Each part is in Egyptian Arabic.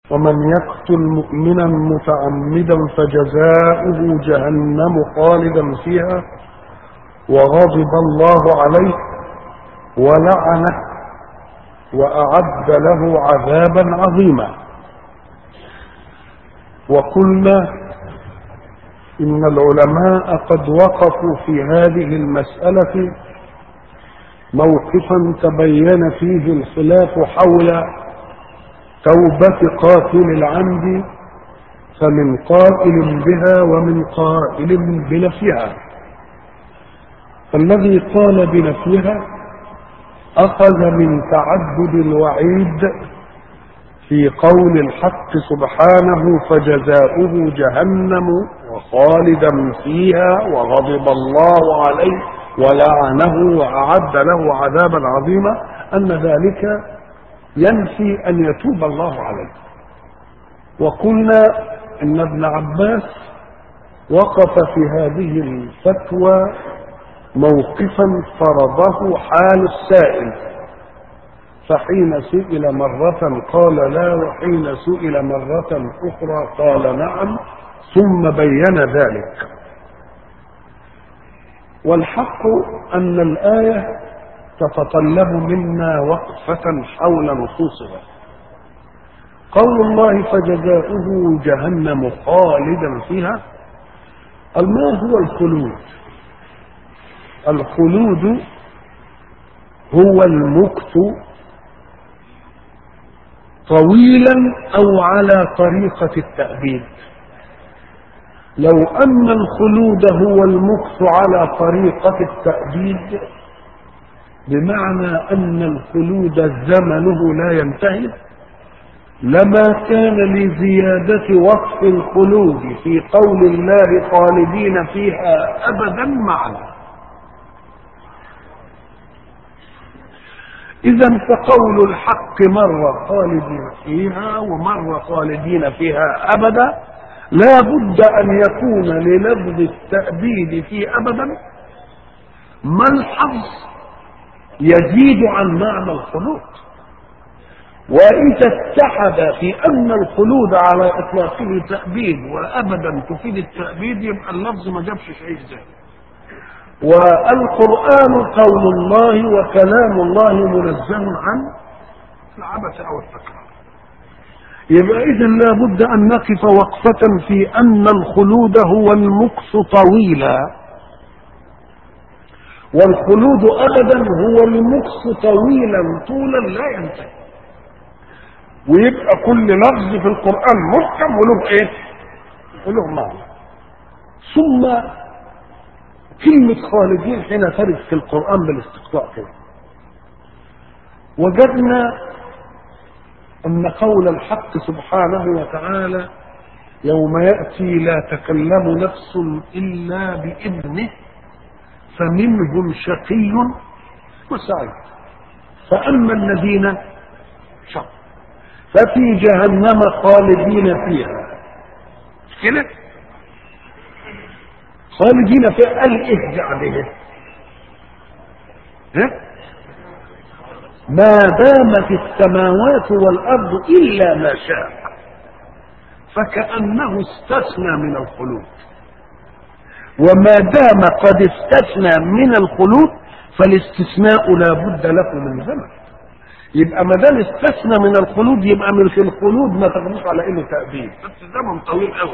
ومن يقتل مؤمنا متعمدا فجزاؤه جهنم خالدا فيها وغضب الله عليه ولعنه واعد له عذابا عظيما وقلنا ان العلماء قد وقفوا في هذه المساله موقفا تبين فيه الخلاف حول توبه قاتل العمد فمن قائل بها ومن قائل بنفيها فالذي قال بنفيها اخذ من تعدد الوعيد في قول الحق سبحانه فجزاؤه جهنم وخالدا فيها وغضب الله عليه ولعنه واعد له عذابا عظيما ان ذلك ينفي ان يتوب الله عليه وقلنا ان ابن عباس وقف في هذه الفتوى موقفا فرضه حال السائل فحين سئل مرة قال لا وحين سئل مرة أخرى قال نعم ثم بين ذلك والحق أن الآية تتطلب منا وقفة حول نصوصها قول الله فجزاؤه جهنم خالدا فيها ما هو الخلود الخلود هو المكث طويلا او على طريقه التابيد لو ان الخلود هو المكث على طريقه التابيد بمعنى ان الخلود زمنه لا ينتهي لما كان لزياده وصف الخلود في قول الله خالدين فيها ابدا معنى إذا فقول الحق مرة خالدين فيها ومرة خالدين فيها أبدا لا بد أن يكون للفظ التأبيد في أبدا ملحظ يزيد عن معنى الخلود وإذا اتحد في أن الخلود على إطلاقه تأبيد وأبدا تفيد التأبيد يبقى اللفظ ما جابش شيء زي والقرآن قول الله وكلام الله منزه عن العبث أو التكرار يبقى إذا لابد أن نقف وقفة في أن الخلود هو المكث طويلا والخلود أبدا هو المكث طويلا طولا لا ينتهي ويبقى كل لفظ في القرآن محكم وله إيه؟ وله معنى ثم كلمة خالدين حين ترد في القرآن بالاستقطاع كده وجدنا أن قول الحق سبحانه وتعالى يوم يأتي لا تكلم نفس إلا بإذنه فمنهم شقي وسعيد فأما الذين شق ففي جهنم خالدين فيها كده خالدين فيها قال ايه جعله ما دامت السماوات والارض الا ما شاء فكانه استثنى من الخلود وما دام قد استثنى من الخلود فالاستثناء لا بد له من زمن يبقى ما دام استثنى من الخلود يبقى من في الخلود ما تاخدوش على انه تأبيد بس زمن طويل قوي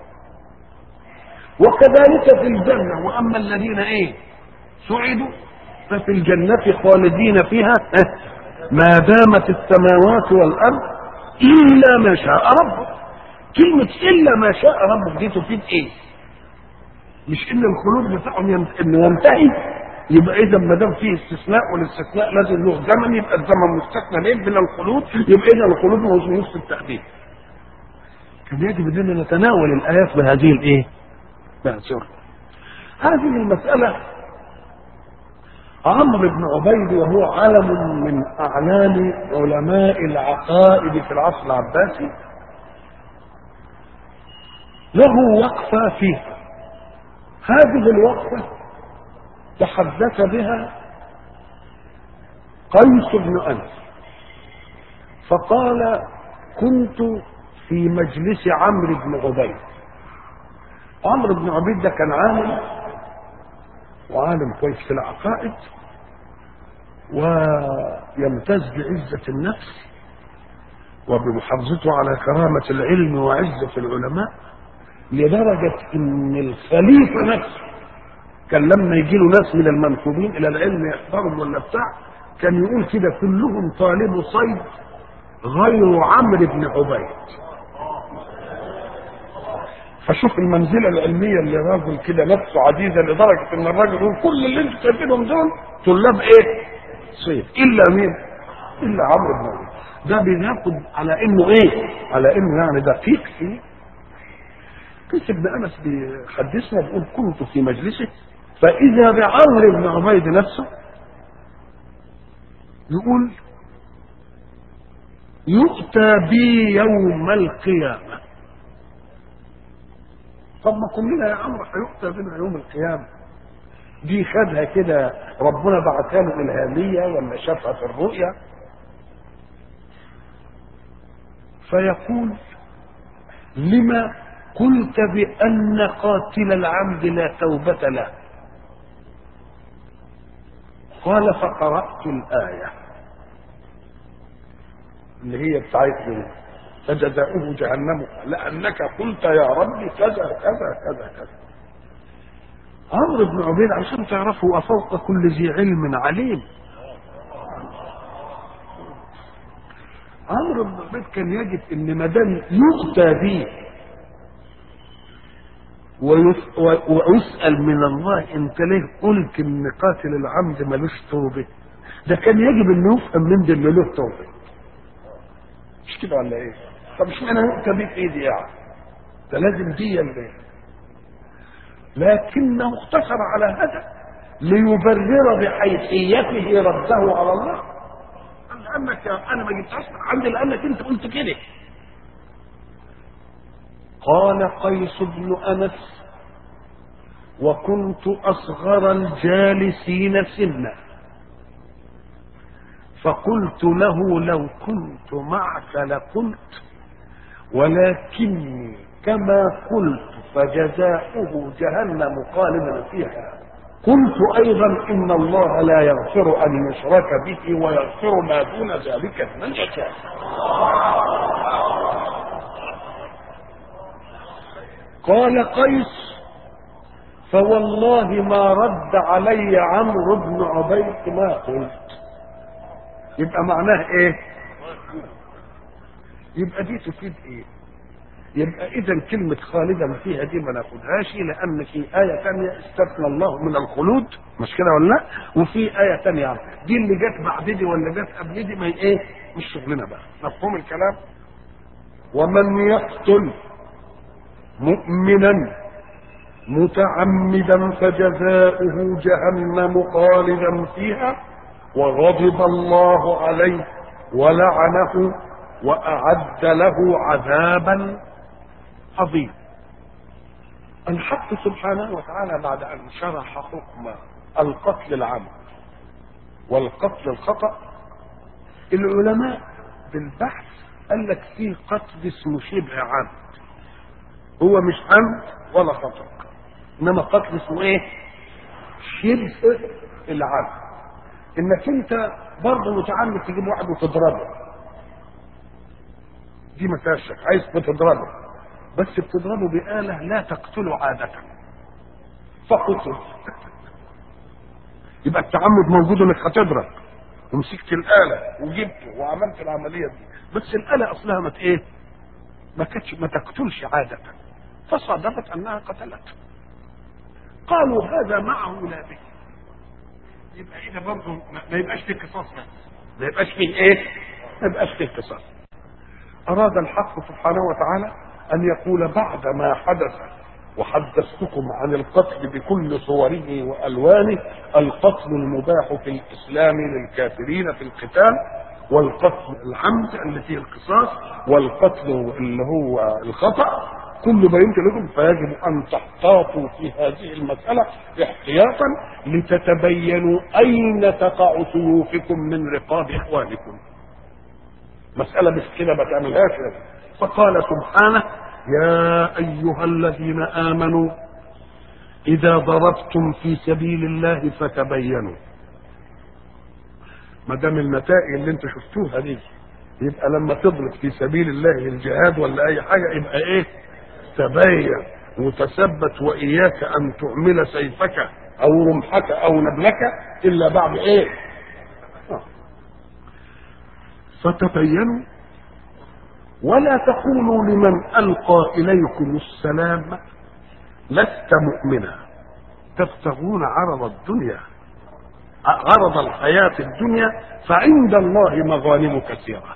وكذلك في الجنة وأما الذين إيه سعدوا ففي الجنة خالدين فيها ما دامت السماوات والأرض إلا ما شاء ربك كلمة إلا ما شاء ربك دي تفيد إيه؟ مش إن الخلود بتاعهم إنه ينتهي يبقى إذا ما دام فيه استثناء والاستثناء لازم له زمن يبقى الزمن مستثنى ليه من الخلود يبقى إذا الخلود هو نصف التأديب كان يجب أننا نتناول الآيات بهذه الإيه؟ مأسور هذه المسألة عمرو بن عبيد وهو علم من أعلام علماء العقائد في العصر العباسي له وقفة فيها هذه الوقفة تحدث بها قيس بن أنس فقال كنت في مجلس عمرو بن عبيد عمرو بن عبيد ده كان عالم وعالم كويس في العقائد ويمتاز بعزة النفس وبمحافظته على كرامة العلم وعزة العلماء لدرجة ان الخليفة نفسه كان لما يجي له ناس من المنسوبين الى العلم يحضرهم ولا بتاع كان يقول كده كلهم طالب صيد غير عمرو بن عبيد فشوف المنزلة العلمية اللي راجل كده نفسه عزيزة لدرجة ان الراجل يقول كل اللي انتوا شايفينهم دول طلاب ايه؟ صيد الا مين؟ الا عمرو بن عبيد ده بناخد على انه ايه؟ على انه يعني دقيق فيه قيس بن انس بيحدثنا بيقول كنت في مجلسه فاذا بعمرو بن عبيد نفسه يقول يؤتى بي يوم القيامة طب ما كلنا يا عمرو هيؤتى بنا يوم القيامة دي خدها كده ربنا بعتها له إلهامية ولا شافها في الرؤيا فيقول لما قلت بأن قاتل العمد لا توبة له قال فقرأت الآية اللي هي بتاعتنا فجزاؤه جهنم لأنك قلت يا رب كذا كذا كذا كذا عمرو بن عبيد عشان تعرفوا وفوق كل ذي علم عليم عمرو بن عبيد كان يجد ان ما دام يؤتى به ويس- و- ويسأل من الله انت ليه قلت ان قاتل العمد ملوش توبة ده كان يجب انه يفهم من ده اللي له توبة مش كده ولا ايه طب اشمعنى يؤتى بيه في ايدي يعني ده لازم دي اللي لكنه اقتصر على هذا ليبرر بحيثيته رده على الله قال لانك انا ما جبتهاش من عندي لانك انت قلت كده قال قيس بن انس وكنت اصغر الجالسين سنا فقلت له لو كنت معك لقلت ولكني كما قلت فجزاؤه جهنم خالدا فيها قلت ايضا ان الله لا يغفر ان يشرك به ويغفر ما دون ذلك لمن يشاء قال قيس فوالله ما رد علي عمرو بن عبيد ما قلت يبقى معناه ايه يبقى دي تفيد ايه يبقى اذا كلمة خالدا فيها دي ما ناخدهاش لان في آية تانية استثنى الله من الخلود مش كده ولا لا وفي آية تانية يعني. دي اللي جت بعد دي ولا جت قبل دي ما هي ايه مش شغلنا بقى مفهوم الكلام ومن يقتل مؤمنا متعمدا فجزاؤه جهنم خالدا فيها وغضب الله عليه ولعنه واعد له عذابا عظيما الحق سبحانه وتعالى بعد ان شرح حكم القتل العمد والقتل الخطا العلماء بالبحث قال لك في قتل اسمه شبه عمد هو مش عمد ولا خطا انما قتل اسمه ايه شبه العمد انك انت برضه متعمد تجيب واحد وتضربه دي ما فيهاش شك عايز بتضربه بس بتضربه بآلة لا تقتله عادة فقتل يبقى التعمد موجود انك هتضرب ومسكت الآلة وجبته وعملت العملية دي بس الآلة أصلها ما ايه ما كانتش ما تقتلش عادة فصادفت أنها قتلته قالوا هذا معه لا به يبقى إذا برضه ما ما يبقاش فيه قصاص بس ما يبقاش فيه إيه؟ ما يبقاش فيه قصاص أراد الحق سبحانه وتعالى أن يقول بعد ما حدث وحدثتكم عن القتل بكل صوره وألوانه القتل المباح في الإسلام للكافرين في القتال والقتل العمد اللي فيه القصاص والقتل اللي هو الخطأ كل بينت لكم فيجب أن تحتاطوا في هذه المسألة احتياطا لتتبينوا أين تقع سيوفكم من رقاب إخوانكم مسألة مش كده ما تعملهاش فقال سبحانه يا ايها الذين امنوا اذا ضربتم في سبيل الله فتبينوا ما دام النتائج اللي انتم شفتوها دي يبقى لما تضرب في سبيل الله الجهاد ولا اي حاجه يبقى ايه تبين وتثبت واياك ان تعمل سيفك او رمحك او نبلك الا بعد ايه آه. فتبينوا ولا تقولوا لمن القى اليكم السلام لست مؤمنا تبتغون عرض الدنيا عرض الحياة الدنيا فعند الله مغانم كثيرة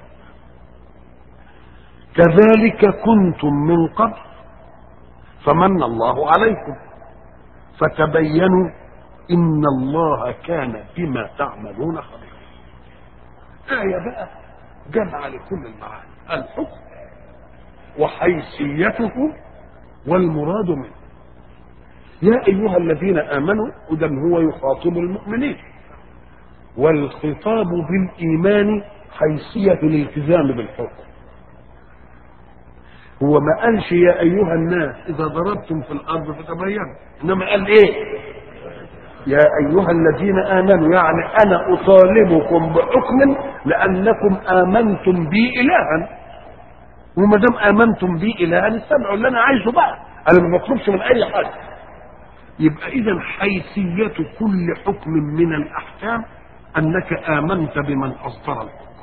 كذلك كنتم من قبل فمن الله عليكم فتبينوا إن الله كان بما تعملون خبيرا آية بقى جمع لكل المعاني الحكم وحيثيته والمراد منه يا أيها الذين آمنوا إذا هو يخاطب المؤمنين والخطاب بالإيمان حيثية الالتزام بالحكم هو ما قالش يا أيها الناس إذا ضربتم في الأرض فتبينوا إنما قال إيه يا أيها الذين آمنوا يعني أنا أطالبكم بحكم لأنكم آمنتم بي إلها وما دام آمنتم بي إلها استمعوا اللي أنا عايزه بقى أنا ما بطلبش من أي حد يبقى إذا حيثية كل حكم من الأحكام أنك آمنت بمن أصدر الحكم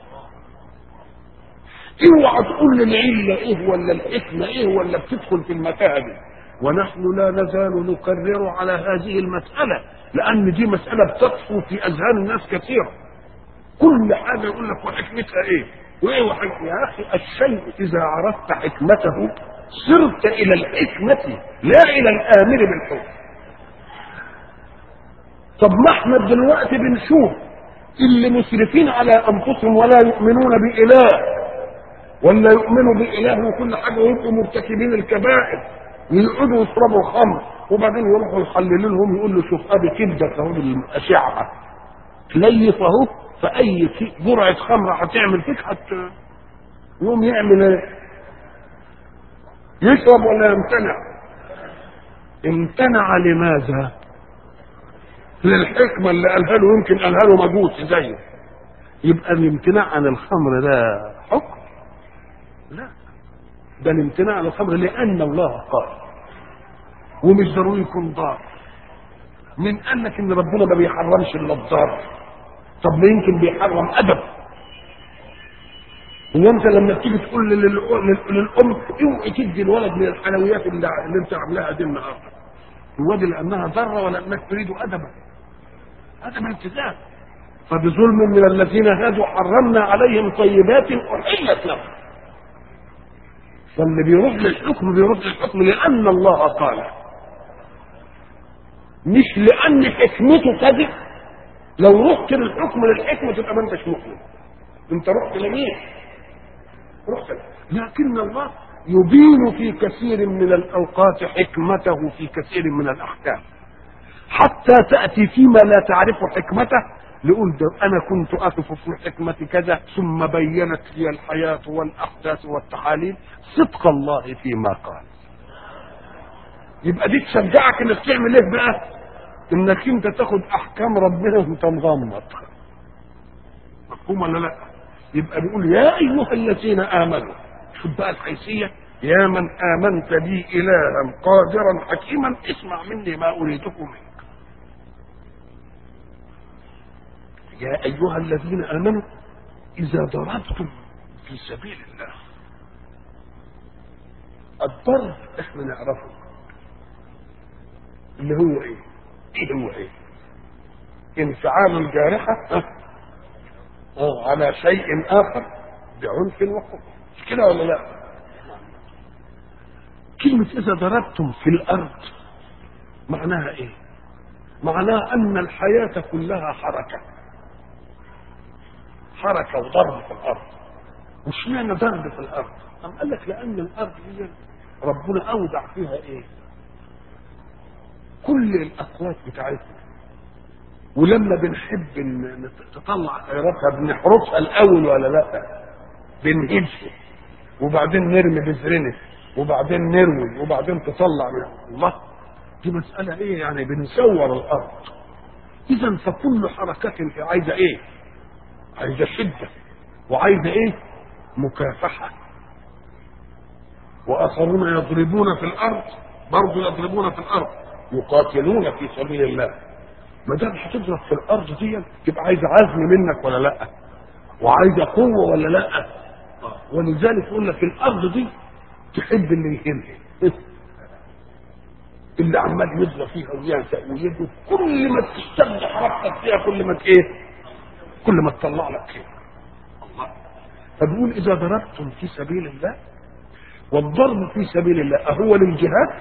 اوعى تقول لي العلة إيه ولا الحكمة إيه ولا بتدخل في المتاهة دي ونحن لا نزال نكرر على هذه المسألة لأن دي مسألة بتطفو في أذهان الناس كثيرا كل حاجة يقول لك وحكمتها إيه وإيه وحكمتها يا أخي الشيء إذا عرفت حكمته صرت إلى الحكمة لا إلى الآمر بالحكم طب ما احنا دلوقتي بنشوف اللي مسرفين على أنفسهم ولا يؤمنون بإله ولا يؤمنوا بإله وكل حاجة ويبقوا مرتكبين الكبائر ويقعدوا يشربوا خمر وبعدين يروحوا يحللوا لهم يقول له شوف ادي كبدك اهو بالاشعه تليف اهو فاي جرعه خمره هتعمل فيك حتى يقوم يعمل ايه؟ يشرب ولا يمتنع؟ امتنع لماذا؟ للحكمه اللي قالها له يمكن قالها له مجوس زيه يبقى الامتناع عن الخمر ده حكم؟ لا ده الامتناع عن الخمر لان الله قال ومش ضروري يكون ضار من قال لك ان ربنا ما بيحرمش الا الضار طب ما يمكن بيحرم ادب وانت لما تيجي تقول لل- لل- للام اوعي تدي الولد من الحلويات اللي, اللي انت عاملاها دي النهارده الواد لانها ضاره ولا انك تريد ادبا ادب الالتزام فبظلم من الذين هادوا حرمنا عليهم طيبات احلت لهم فاللي بيروح للحكم بيروح للحكم لان الله قال مش لان حكمته كذب لو رحت للحكم للحكمه تبقى ما انتش مؤمن انت رحت لمين رحت لكن الله يبين في كثير من الاوقات حكمته في كثير من الاحكام حتى تاتي فيما لا تعرف حكمته لقول ده انا كنت اقف في حكمه كذا ثم بينت لي الحياه والاحداث والتحاليل صدق الله فيما قال يبقى دي تشجعك انك تعمل ايه بقى انك انت تاخد احكام ربنا وانت مغمض مفهوم ولا لا يبقى بيقول يا ايها الذين امنوا شوف بقى الحيثيه يا من امنت بي الها قادرا حكيما اسمع مني ما اريدكم منك يا ايها الذين امنوا اذا ضربتم في سبيل الله الضرب احنا نعرفه اللي هو ايه ايه هو ايه انفعال الجارحة اه اه على شيء اخر بعنف وقوة مش كده ولا لا كلمة اذا ضربتم في الارض معناها ايه معناها ان الحياة كلها حركة حركة وضرب في الارض مش معنى ضرب في الارض أم قال لك لان الارض هي ربنا اودع فيها ايه كل الاقوات بتاعتنا ولما بنحب ان تطلع خيراتها بنحرسها الاول ولا لا بنهدها وبعدين نرمي بذرنا وبعدين نروي وبعدين تطلع من الله دي مسألة ايه يعني بنسور الارض اذا فكل حركة عايزة ايه عايزة شدة وعايزة ايه مكافحة واخرون يضربون في الارض برضه يضربون في الارض يقاتلون في سبيل الله ما دام هتضرب في الارض دي تبقى عايزه عزم منك ولا لا وعايزه قوه ولا لا ولذلك يقول لك الارض دي تحب اللي يهمها اللي عمال يضرب فيها وينسى ويده كل ما تشتد حركتك فيها كل ما ايه كل ما تطلع لك خير الله فبيقول اذا ضربتم في سبيل الله والضرب في سبيل الله أهو للجهاد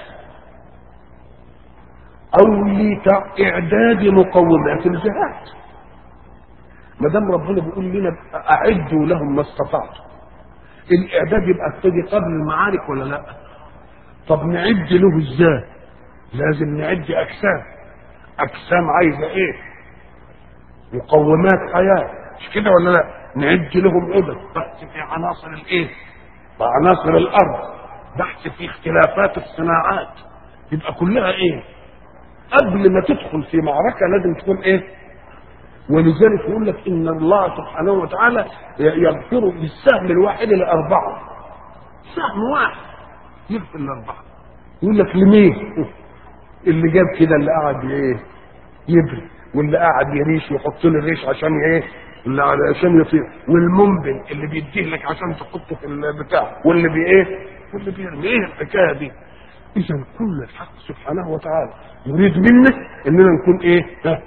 أو لإعداد مقومات الجهاد ما دام ربنا بيقول لنا أعدوا لهم ما استطعتم الإعداد يبقى ابتدي قبل المعارك ولا لا؟ طب نعد له إزاي؟ لازم نعد أجسام أجسام عايزة إيه؟ مقومات حياة مش كده ولا لا؟ نعد لهم عدد بحث في عناصر الإيه؟ وعناصر الارض بحث في اختلافات الصناعات يبقى كلها ايه قبل ما تدخل في معركه لازم تكون ايه ولذلك يقول لك ان الله سبحانه وتعالى يغفر بالسهم الواحد لاربعه سهم واحد يغفر لاربعه يقول لك لمين اللي جاب كده اللي قاعد ايه يبري واللي قاعد يريش يحط له الريش عشان ايه اللي عشان يطير والمنبل اللي بيديه لك عشان تحطه في البتاع واللي بي ايه واللي بيرمي ايه الحكايه دي اذا كل الحق سبحانه وتعالى يريد منا اننا نكون ايه ها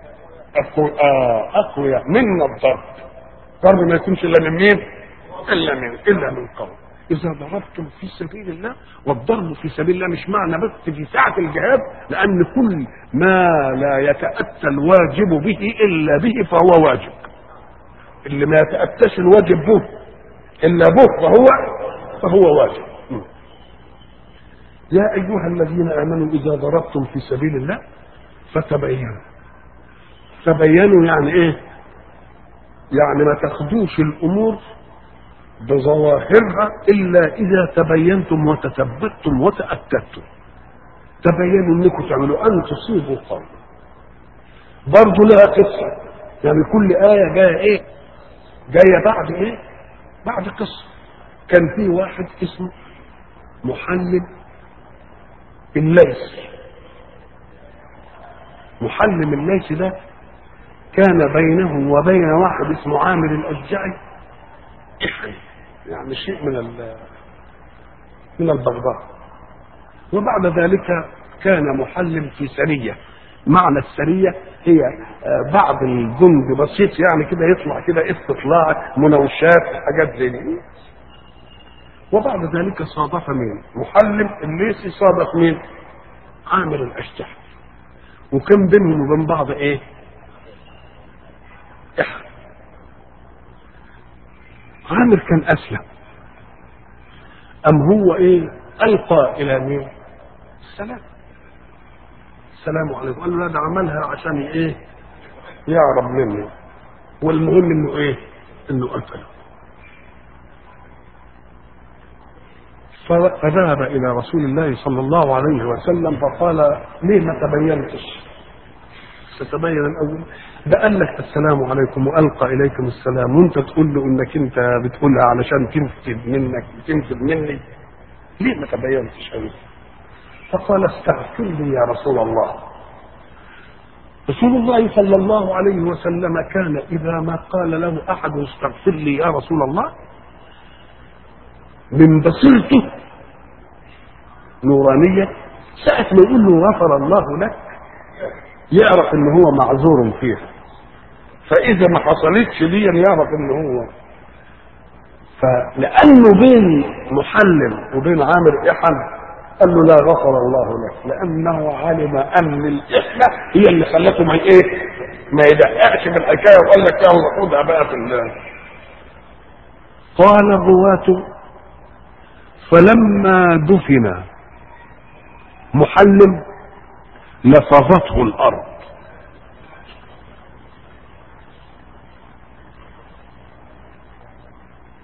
اقوياء منا الضرب ضرب ما يكونش الا من مين الا من الا من قوم اذا ضربتم في سبيل الله والضرب في سبيل الله مش معنى بس في ساعه الجهاد لان كل ما لا يتاتى الواجب به الا به فهو واجب اللي ما يتأتاش الواجب به إلا به فهو فهو واجب يا أيها الذين آمنوا إذا ضربتم في سبيل الله فتبينوا تبينوا يعني إيه؟ يعني ما تاخدوش الأمور بظواهرها إلا إذا تبينتم وتثبتم وتأكدتم تبينوا انكم تعملوا ان تصيبوا قوم برضه لها قصه يعني كل ايه جايه ايه جايه بعد ايه بعد قصه كان في واحد اسمه محلم الليث محلم الليث ده كان بينه وبين واحد اسمه عامر الاشجعي يعني شيء من من البغضاء وبعد ذلك كان محلم في سريه معنى السريه هي بعض الجند بسيط يعني كده يطلع كده استطلاع مناوشات حاجات زي دي وبعد ذلك صادف مين؟ محلم الليثي صادف مين؟ عامر الاشجع وكان بينهم وبين بعض ايه؟ إحر عامر كان اسلم ام هو ايه؟ القى الى مين؟ السلام السلام عليكم قال له لا ده عملها عشان ايه؟ يعرف مني والمهم انه ايه؟ انه قتله فذهب الى رسول الله صلى الله عليه وسلم فقال ليه ما تبينتش؟ تتبين الاول ده قال لك السلام عليكم والقى اليكم السلام وانت تقول له انك انت بتقولها علشان تنفذ منك تنفذ مني ليه ما تبينتش أوي؟ فقال استغفر لي يا رسول الله رسول الله صلى الله عليه وسلم كان إذا ما قال له أحد استغفر لي يا رسول الله من بصيرته نورانية ساعة ما يقول له غفر الله لك يعرف ان هو معذور فيها فإذا ما حصلتش دي يعرف ان هو فلأنه بين محلم وبين عامر إحن قال له لا غفر الله لك لانه علم ان الاحنه هي اللي خلته ما ايه ما يدققش في الحكايه وقال لك يلا خدها بقى في الله قال الرواة فلما دفن محلم لفظته الارض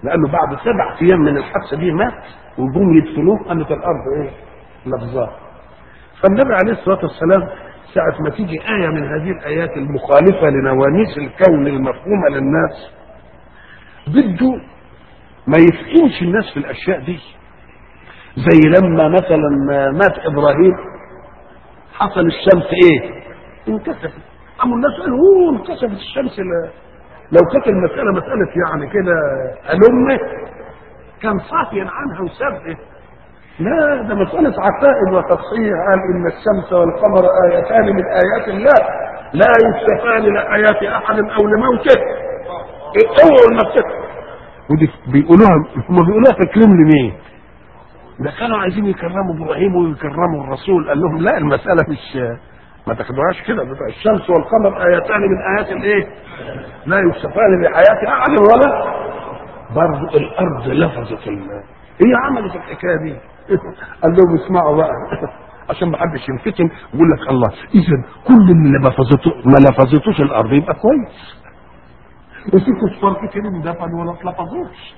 لانه بعد سبع ايام من الحادثه دي مات وجم يدفنوه قامت الارض ايه؟ لفظاه فالنبي عليه الصلاه والسلام ساعة ما تيجي آية من هذه الآيات المخالفة لنواميس الكون المفهومة للناس بده ما يفهمش الناس في الأشياء دي زي لما مثلا مات إبراهيم حصل الشمس إيه؟ انكسفت قاموا الناس قالوا اوه انكسفت الشمس لا. لو كانت المسألة مسألة يعني كده ألمة كان صافيا عنها وسبه لا ده مسألة عقائد وتصحيح قال إن الشمس والقمر آيتان من آيات الله لا يكشفان لآيات أحد أو لموته أول ما ودي بيقولوها هم بيقولوها تكريم لمين؟ ده كانوا عايزين يكرموا ابراهيم ويكرموا الرسول قال لهم لا المسألة مش ما تاخدوهاش كده بتاع الشمس والقمر آيتان من آيات الإيه؟ لا يكشفان لآيات أحد ولا برضه الأرض لفظت ال هي عملت الحكاية دي قال لهم اسمعوا بقى عشان ما حدش ينفتن ويقول لك الله اذا كل اللي ما لفظته ما لفظتوش الارض يبقى كويس وفي كفار كتير اندفنوا ولا اتلفظوش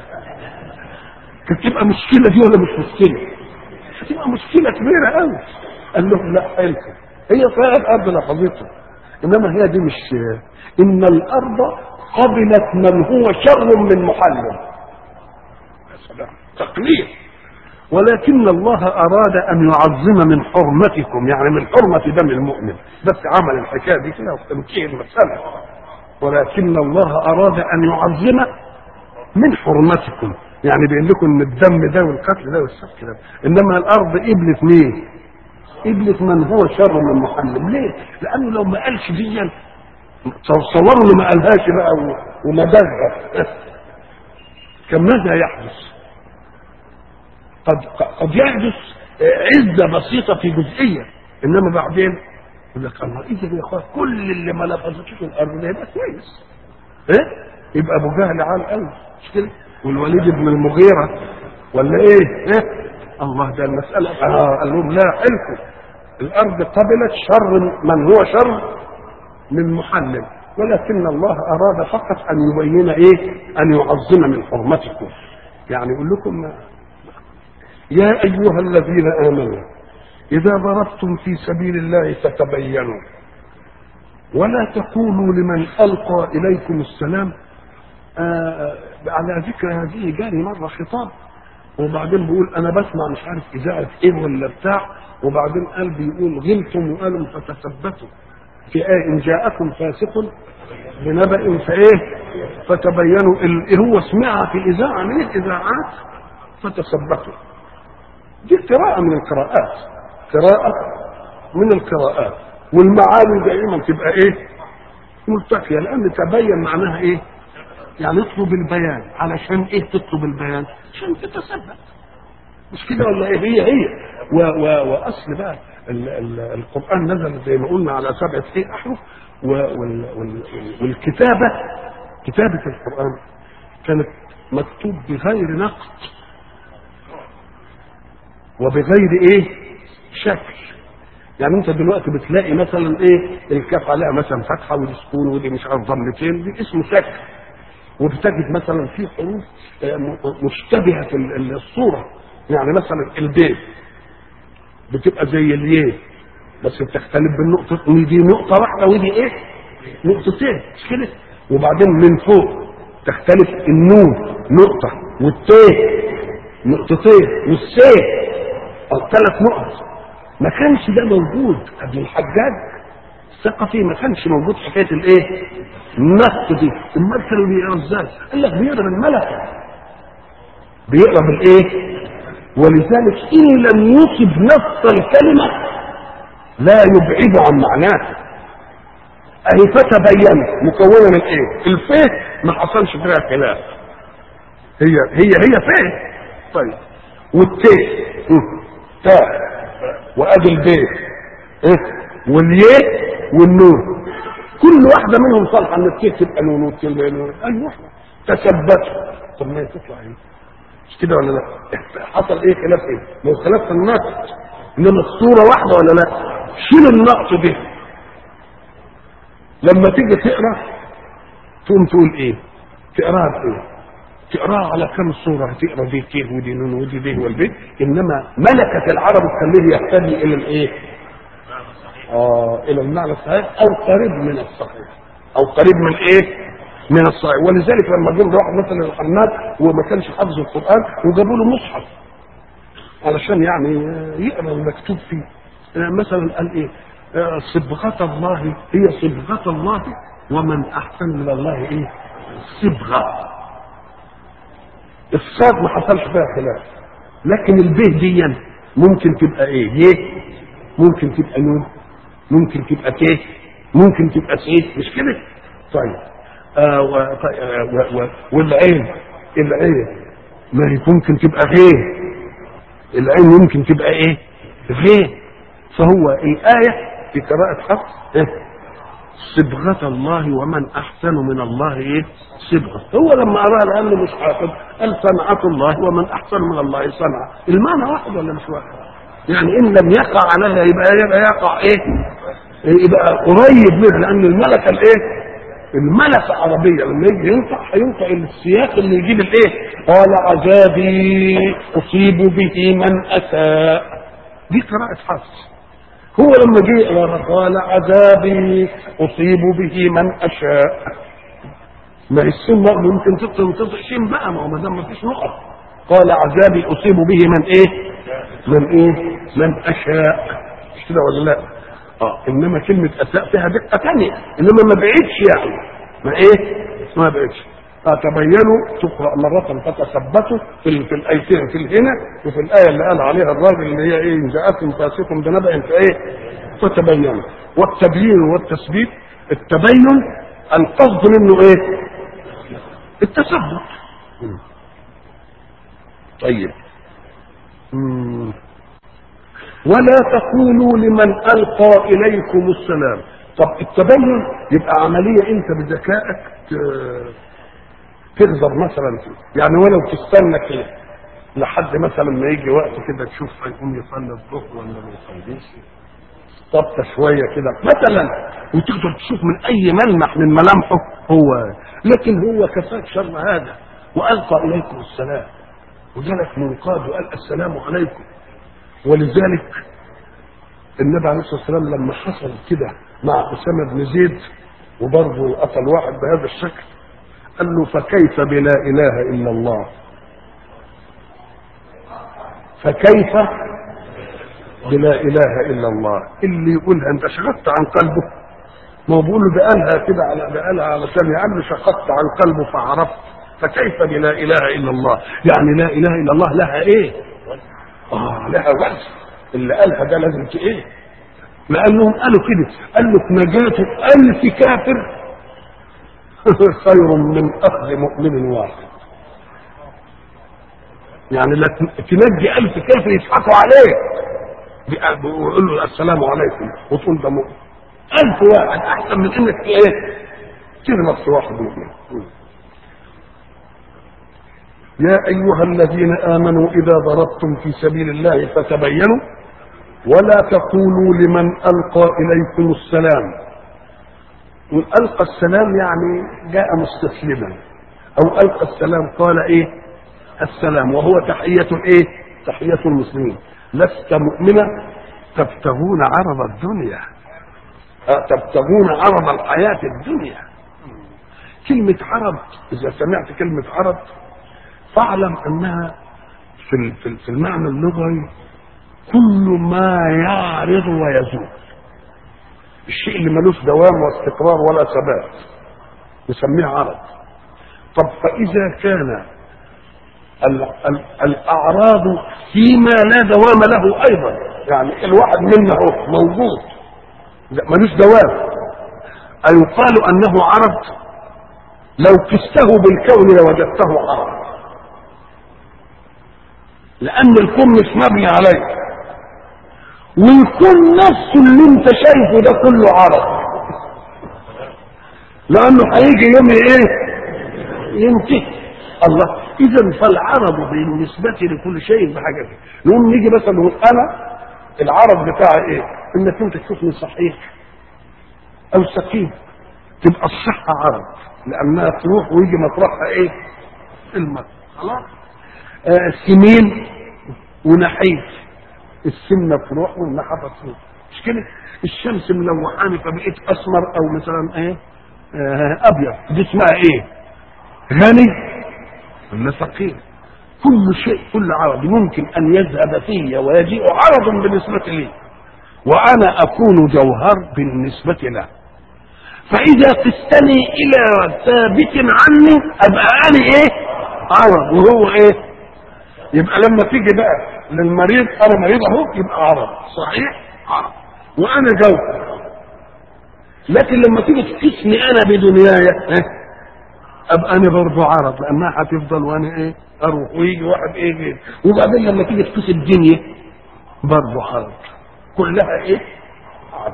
كانت تبقى مشكله دي ولا مش مشكله؟ هتبقى مشكله كبيره قوي قال لهم لا حلكم هي صحيح الارض لفظته انما هي دي مش ان الارض قبلت من هو شر من محلل يا سلام تقليل ولكن الله أراد أن يعظم من حرمتكم يعني من حرمة دم المؤمن بس عمل الحكاية دي كده وتنتهي المسألة ولكن الله أراد أن يعظم من حرمتكم يعني بيقول لكم ان الدم ده والقتل ده والسفك ده انما الارض قبلت مين؟ قبلت من هو شر من محلم ليه؟ لانه لو ما قالش دي تصوروا انه ما قالهاش بقى وما دغها كان ماذا يحدث؟ قد قد يحدث عزة بسيطة في جزئية إنما بعدين يقول لك الله إذا يا أخويا كل اللي ما لفظتوش الأرض ده يبقى كويس إيه؟ يبقى أبو جهل عال قوي مش كده؟ والوليد بن المغيرة ولا إيه؟ إيه؟ الله ده المسألة آه قال لهم لا حلكم الأرض قبلت شر من هو شر من محلل ولكن الله أراد فقط أن يبين إيه؟ أن يعظم من حرمتكم يعني يقول لكم يا أيها الذين آمنوا إذا ضربتم في سبيل الله فتبينوا ولا تقولوا لمن ألقى إليكم السلام آه على ذكر هذه جاني مرة خطاب وبعدين بيقول أنا بسمع مش عارف إذاعة إيه ولا بتاع وبعدين قال بيقول غلتم وقالوا فتثبتوا في آية إن جاءكم فاسق بنبأ فإيه فتبينوا ال- هو سمعها في إذاعة من الإذاعات فتثبتوا دي قراءة من القراءات قراءة من القراءات والمعاني دائما تبقى ايه ملتقية لأن تبين معناها ايه يعني اطلب البيان علشان ايه تطلب البيان عشان تتثبت مش كده ولا ايه هي هي و و واصل بقى ال ال القرآن نزل زي ما قلنا على سبعة ايه احرف و وال وال والكتابة كتابة القرآن كانت مكتوب بغير نقد وبغير ايه شكل يعني انت دلوقتي بتلاقي مثلا ايه الكاف عليها مثلا فتحه ودي سكون ودي مش عارف ضمتين دي اسمه شكل وبتجد مثلا في حروف آه، م- مشتبهه في ال- ال- الصوره يعني مثلا البيت بتبقى زي اليه بس بتختلف بالنقطه ودي نقطه واحده ودي ايه نقطتين مش كده وبعدين من فوق تختلف النون نقطه والتيه نقطتين والسين او ثلاث نقط ما كانش ده موجود قبل الحجاج الثقفي ما كانش موجود حكايه الايه؟ النقط دي امال كانوا بيقرا ازاي؟ قال لك بيقرا بالملكه بيقرا بالايه؟ ولذلك ان لم يصب نص الكلمه لا يبعد عن معناها اهي فتبين مكونه من ايه؟ الفيه ما حصلش فيها خلاف هي هي هي فيه طيب والتاء تاء وادي البيت ايه والياء والنون كل واحده منهم صالحه ان التاء تبقى نون والتاء تبقى نون اي واحده تثبتوا طب ما هي تطلع ايه مش كده ولا لا حصل ايه خلاف ايه ما هو خلاف في النقط انما الصوره واحده ولا لا شيل النقط دي لما تيجي تقرا تقوم تقول ايه تقراها بايه تقراها على كم صوره تقرا دي ت ودي نون ودي ب والبيت انما ملكه العرب تخليه يهتدي الى الايه؟ اه الى المعنى الصحيح او قريب من الصحيح او قريب من ايه؟ من الصحيح ولذلك لما جم واحد مثلا الحماد وما كانش حافظ القران وجابوا له مصحف علشان يعني يقرا المكتوب فيه مثلا قال ايه؟ صبغة الله هي صبغة الله ومن احسن من الله ايه؟ صبغة الصاد ما حصلش فيها خلاف لكن البه دي ممكن تبقى ايه؟ يه ممكن تبقى نون ممكن تبقى ت ممكن تبقى س مش كده؟ طيب آه و... آه و... و... والعين العين ما هي ممكن تبقى غيه العين يمكن تبقى ايه غيه فهو الآية في قراءة حفص إيه؟ صبغة الله ومن أحسن من الله إيه؟ صبغة هو لما أراه الآن مش حافظ قال صنعة الله ومن أحسن من الله صنعة المعنى واحد ولا مش واحد يعني إن لم يقع عليها يبقى يبقى يقع إيه يبقى قريب منه لأن الملكة الإيه الملكة عربية لما يجي ينطق هينطق السياق اللي يجيب الايه؟ قال عذابي اصيب به من اساء. دي قراءة حفص. هو لما جه يقرا قال عذابي اصيب به من اشاء. ما هي السين بقى ممكن تنطق شين بقى ما هو ما دام ما فيش نقط. قال عذابي اصيب به من ايه؟ من ايه؟ من اشاء. مش كده ولا لا؟ اه انما كلمه اساء فيها دقه ثانيه انما ما بعيدش يعني ما ايه ما بعيدش فتبينوا تقرا مره فتثبتوا في في الايتين في هنا وفي الايه اللي قال عليها الراجل اللي هي ايه ان جاءكم فاسق بنبأ فايه فتبينوا والتبيين والتثبيت التبين القصد منه ايه التثبت طيب مم. ولا تقولوا لمن القى اليكم السلام طب التبين يبقى عمليه انت بذكائك تغضب مثلا يعني ولو تستنى كده لحد مثلا ما يجي وقت كده تشوف هيقوم يصلي الظهر ولا ما يصليش طبطة شوية كده مثلا وتقدر تشوف من أي ملمح من ملامحه هو لكن هو كفاك شر هذا وألقى إليكم السلام وجلس منقاد وقال السلام عليكم ولذلك النبي عليه الصلاه والسلام لما حصل كده مع اسامه بن زيد وبرضه قتل واحد بهذا الشكل قال له فكيف بلا اله الا الله فكيف بلا اله الا الله اللي يقولها انت شغلت عن قلبه ما هو بيقول له ده قالها كده على ده قالها علشان يعني شققت عن قلبه فعرفت فكيف بلا اله الا الله يعني لا اله الا الله لها ايه اه لها وزن اللي قالها ده لازم ت- ايه لانهم قالوا كده قال لك نجاة ألف كافر خير من أخذ مؤمن واحد يعني لا ت- تنجي ألف كافر يضحكوا عليك بقى- ويقول له السلام عليكم وتقول ده مؤمن ألف واحد أحسن من إنك إيه تغلط في واحد مؤمن يا أيها الذين آمنوا إذا ضربتم في سبيل الله فتبينوا ولا تقولوا لمن ألقى إليكم السلام ألقى السلام يعني جاء مستسلما أو ألقى السلام قال إيه السلام وهو تحية إيه تحية المسلمين لست مؤمنا تبتغون عرض الدنيا آه، تبتغون عرض الحياة الدنيا كلمة عرض إذا سمعت كلمة عرض فاعلم انها في ال- في ال- في المعنى اللغوي كل ما يعرض ويزول الشيء اللي ملوش دوام واستقرار ولا ثبات نسميه عرض طب فاذا كان ال ال الاعراض فيما لا دوام له ايضا يعني الواحد منا هو موجود لا، ملوش دوام أيقال أنه عرض لو كسته بالكون لوجدته عرض لان الكون مش مبني عليه والكون نفسه اللي انت شايفه ده كله عرض لانه هيجي يوم ايه ينتهي الله اذا فالعرض بالنسبه لكل شيء بحاجه نقوم نيجي مثلا نقول انا العرض بتاعي ايه انك انت تشوفني صحيح او سقيم تبقى الصحه عرض لانها تروح ويجي مطرحها ايه المرء خلاص آه سمين ونحيف السمنه تروح والنحافه تروح مش كده الشمس ملوحاني فبقيت اسمر او مثلا ايه آه ابيض دي اسمها ايه غني ولا فقير كل شيء كل عرض ممكن ان يذهب في ويجيء عرض بالنسبه لي وانا اكون جوهر بالنسبه له فاذا قستني الى ثابت عني ابقى انا ايه عرض وهو ايه يبقى لما تيجي بقى للمريض انا مريض اهو يبقى عرض صحيح عرض وانا جوهر لكن لما تيجي تقيسني انا بدنياي إيه؟ ابقى انا برضه عرض لانها هتفضل وانا ايه اروح ويجي واحد ايه غير وبعدين لما تيجي تقيس الدنيا برضه عرض كلها ايه عرض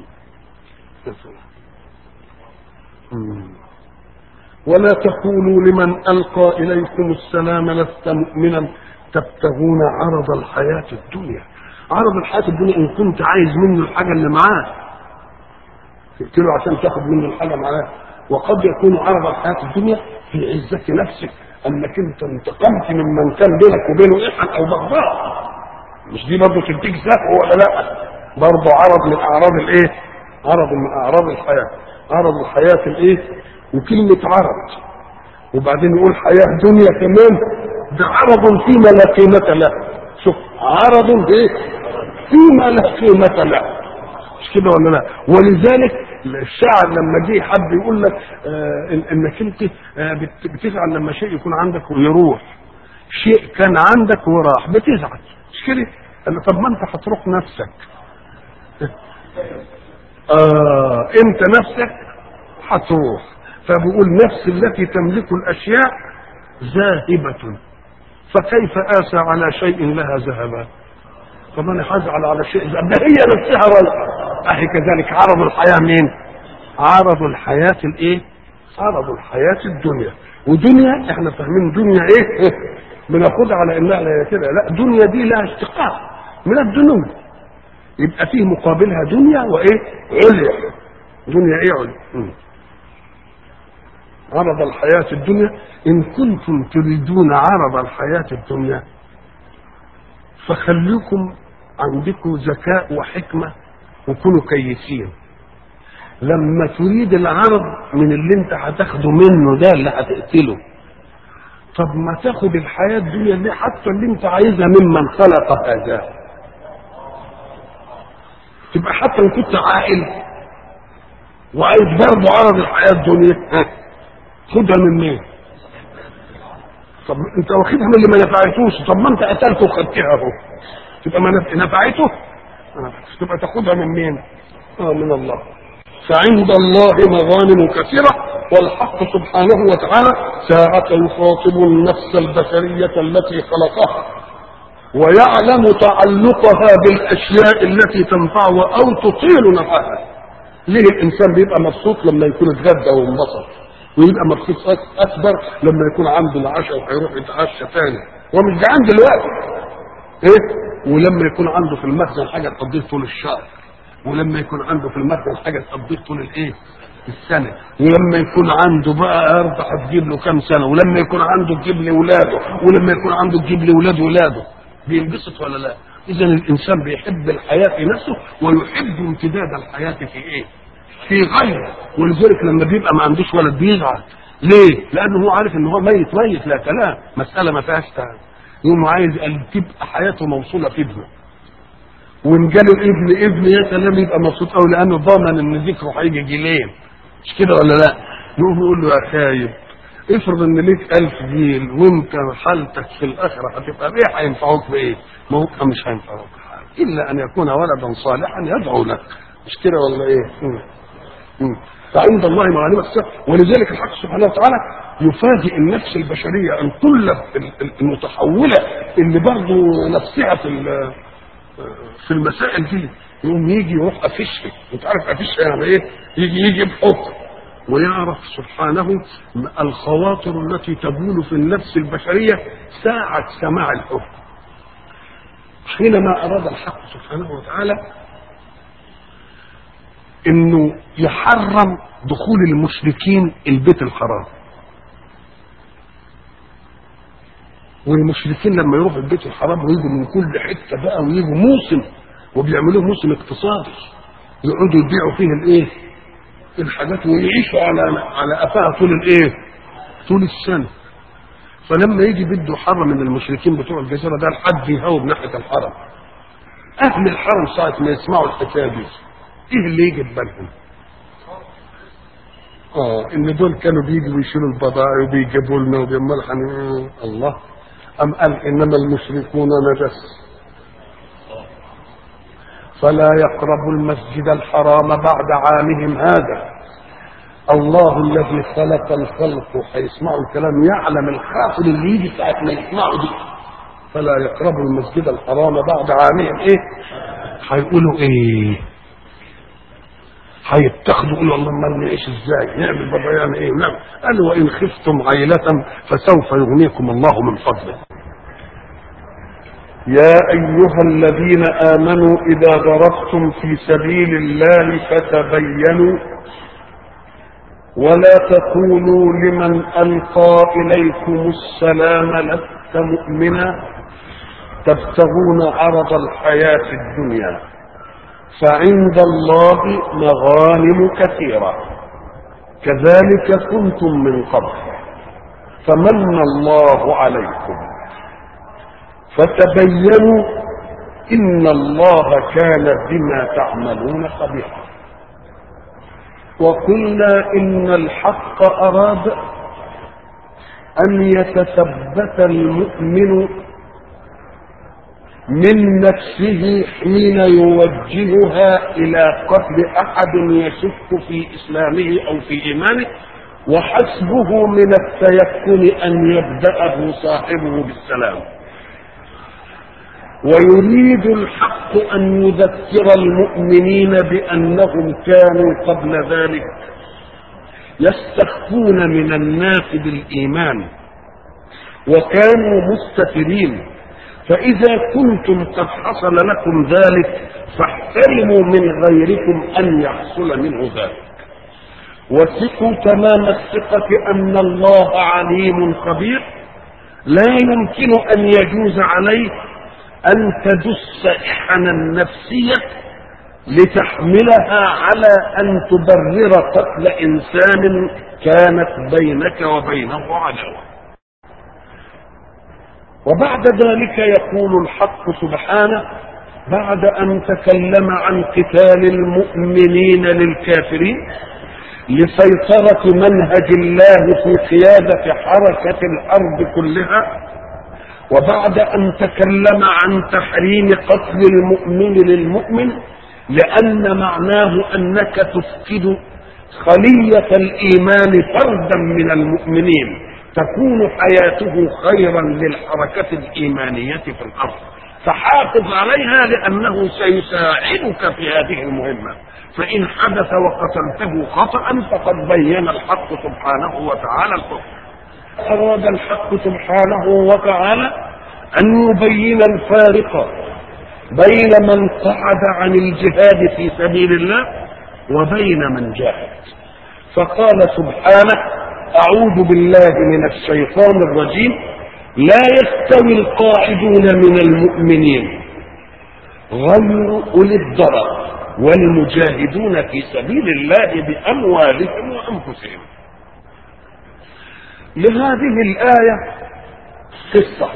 ولا تقولوا لمن القى اليكم السلام لست مؤمنا تبتغون عرض الحياه الدنيا عرض الحياه الدنيا ان كنت عايز منه الحاجه اللي معاه تقتله عشان تاخد منه الحاجه معاه وقد يكون عرض الحياه الدنيا في عزه نفسك انك انت انتقمت ممن كان بينك وبينه احد او بغضاء مش دي برضه تديك زهو ولا لا برضه عرض من اعراض الايه عرض من اعراض الحياه عرض الحياه الايه وكلمه عرض وبعدين يقول حياه دنيا كمان ده عرض فيما لا قيمه له شوف عرض ايه فيما لا قيمه له مش كده ولا لا ولذلك الشاعر لما جه حب يقول لك آه انك انت آه بت- بتزعل لما شيء يكون عندك ويروح شيء كان عندك وراح بتزعل مش كده قال له طب ما انت هتروح نفسك آه انت نفسك هتروح فبيقول نفس التي تملك الاشياء ذاهبة فكيف آسى على شيء لها ذهبا طب انا هزعل على شيء ذهب ده هي نفسها رايحة اهي كذلك عرض الحياة مين عرض الحياة الايه عرض الحياة الدنيا ودنيا احنا فاهمين دنيا ايه بناخدها على انها لا كده لا دنيا دي لها اشتقاق من الدنيا يبقى فيه مقابلها دنيا وايه عليا دنيا ايه عليا مم. عرض الحياة الدنيا إن كنتم تريدون عرض الحياة الدنيا فخليكم عندكم ذكاء وحكمة وكونوا كيسين لما تريد العرض من اللي انت هتاخده منه ده اللي هتقتله طب ما تاخد الحياة الدنيا دي حتى اللي انت عايزها ممن خلق هذا تبقى حتى ان كنت عاقل وعايز برضه عرض الحياة الدنيا ها، خدها من مين؟ طب انت واخدها من اللي ما نفعتوش طب ما انت قتلته وخدتها اهو تبقى ما نف- نفعته آه، تبقى تاخدها من مين؟ اه من الله فعند الله مغانم كثيرة والحق سبحانه وتعالى ساعة يخاطب النفس البشرية التي خلقها ويعلم تعلقها بالأشياء التي تنفعه أو تطيل نفعها ليه الإنسان بيبقى مبسوط لما يكون اتغدى وانبسط ويبقى مبسوط أك- أكبر لما يكون عنده العشاء وهيروح يتعشى تاني هو مش جعان دلوقتي ايه ولما يكون عنده في المخزن حاجه تقضيه طول الشهر ولما يكون عنده في المخزن حاجه تقضيه طول الايه السنه ولما يكون عنده بقى ارض هتجيب له كام سنه ولما يكون عنده تجيب لي ولاده ولما يكون عنده تجيب لي ولاد ولاده بينبسط ولا لا اذا الانسان بيحب الحياه في نفسه ويحب امتداد الحياه في ايه في غيره ولذلك لما بيبقى ما عندوش ولد بيزعل ليه؟ لانه هو عارف ان هو ميت ميت لا كلام مساله ما فيهاش تعب يقوم عايز ان تبقى حياته موصوله في ابنه وان جاله ابن ابن يا سلام يبقى مبسوط قوي لانه ضامن ان ذكره هيجي جيلين مش كده ولا لا؟ يقوم يقول له يا خايب افرض ان ليك ألف جيل وانت حالتك في الاخره هتبقى ايه هينفعوك بايه؟ ما هو مش هينفعوك بحاجه الا ان يكون ولدا صالحا يدعو لك مش كده ولا ايه؟ مم. مم. فعند الله مغانم السر ولذلك الحق سبحانه وتعالى يفاجئ النفس البشريه ان كل المتحوله اللي برضه نفسها في ال- في المسائل دي يقوم يجي يروح افشها انت عارف افشها يعني ايه؟ يجي يجي بحكم ويعرف سبحانه الخواطر التي تبول في النفس البشريه ساعه سماع الحكم حينما اراد الحق سبحانه وتعالى انه يحرم دخول المشركين البيت الحرام والمشركين لما يروحوا البيت الحرام ويجوا من كل حته بقى ويجوا موسم وبيعملوه موسم اقتصادي يقعدوا يبيعوا فيه الايه؟ الحاجات ويعيشوا على على قفاها طول الايه؟ طول السنه فلما يجي بده حرم من المشركين بتوع الجزيره ده الحد يهوب ناحيه الحرم اهل الحرم ساعه ما يسمعوا الحكايه دي ايه اللي يجي في بالهم؟ اه ان دول كانوا بيجوا ويشيلوا البضائع وبيجيبوا لنا وبيعملوا حن- الله ام قال انما المشركون نجس فلا يقربوا المسجد الحرام بعد عامهم هذا الله الذي خلق الخلق هيسمعوا الكلام يعلم الخاطر اللي يجي ساعة ما يسمعوا دي فلا يقربوا المسجد الحرام بعد عامهم ايه هيقولوا ايه هيتخذوا يقولوا اللهم ما نعيش ازاي نعمل بضيان ايه نعم قال وان خفتم عيلة فسوف يغنيكم الله من فضله يا ايها الذين امنوا اذا ضربتم في سبيل الله فتبينوا ولا تقولوا لمن القى اليكم السلام لست مؤمنا تبتغون عرض الحياه الدنيا فعند الله مغانم كثيره كذلك كنتم من قبل فمن الله عليكم فتبينوا ان الله كان بما تعملون خبيرا وقلنا ان الحق اراد ان يتثبت المؤمن من نفسه حين يوجهها الى قتل احد يشك في اسلامه او في ايمانه وحسبه من التيقن ان يبداه صاحبه بالسلام ويريد الحق ان يذكر المؤمنين بانهم كانوا قبل ذلك يستخفون من الناس بالايمان وكانوا مستترين فاذا كنتم قد حصل لكم ذلك فاحترموا من غيركم ان يحصل منه ذلك وثقوا تمام الثقه ان الله عليم خبير لا يمكن ان يجوز عليه أن تدس إحنا النفسية لتحملها على أن تبرر قتل إنسان كانت بينك وبينه عداوة وبعد ذلك يقول الحق سبحانه بعد أن تكلم عن قتال المؤمنين للكافرين لسيطرة منهج الله في قيادة حركة الأرض كلها وبعد ان تكلم عن تحريم قتل المؤمن للمؤمن لان معناه انك تفقد خليه الايمان فردا من المؤمنين تكون حياته خيرا للحركه الايمانيه في الارض فحافظ عليها لانه سيساعدك في هذه المهمه فان حدث وقتلته خطا فقد بين الحق سبحانه وتعالى الحكم أراد الحق سبحانه وتعالى أن يبين الفارق بين من قعد عن الجهاد في سبيل الله وبين من جاهد فقال سبحانه أعوذ بالله من الشيطان الرجيم لا يستوي القاعدون من المؤمنين غير أولي الضرر والمجاهدون في سبيل الله بأموالهم وأنفسهم لهذه الآية قصة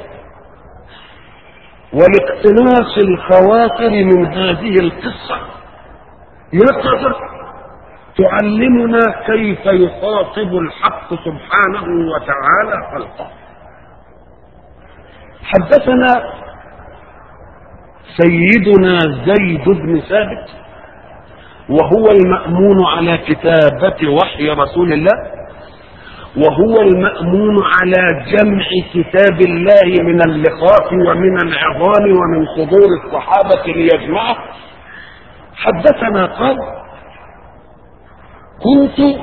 ولاقتناص الخواطر من هذه القصة يقظة تعلمنا كيف يخاطب الحق سبحانه وتعالى خلقه حدثنا سيدنا زيد بن ثابت وهو المأمون على كتابة وحي رسول الله وهو المأمون على جمع كتاب الله من اللقاط ومن العظام ومن صدور الصحابة ليجمعه حدثنا قال كنت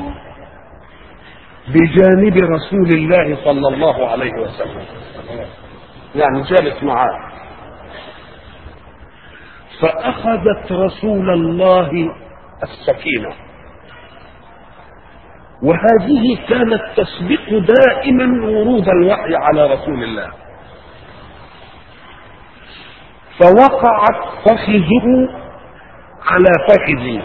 بجانب رسول الله صلى الله عليه وسلم يعني جالس معاه فأخذت رسول الله السكينة وهذه كانت تسبق دائما ورود الوحي على رسول الله فوقعت فخذه على فخذي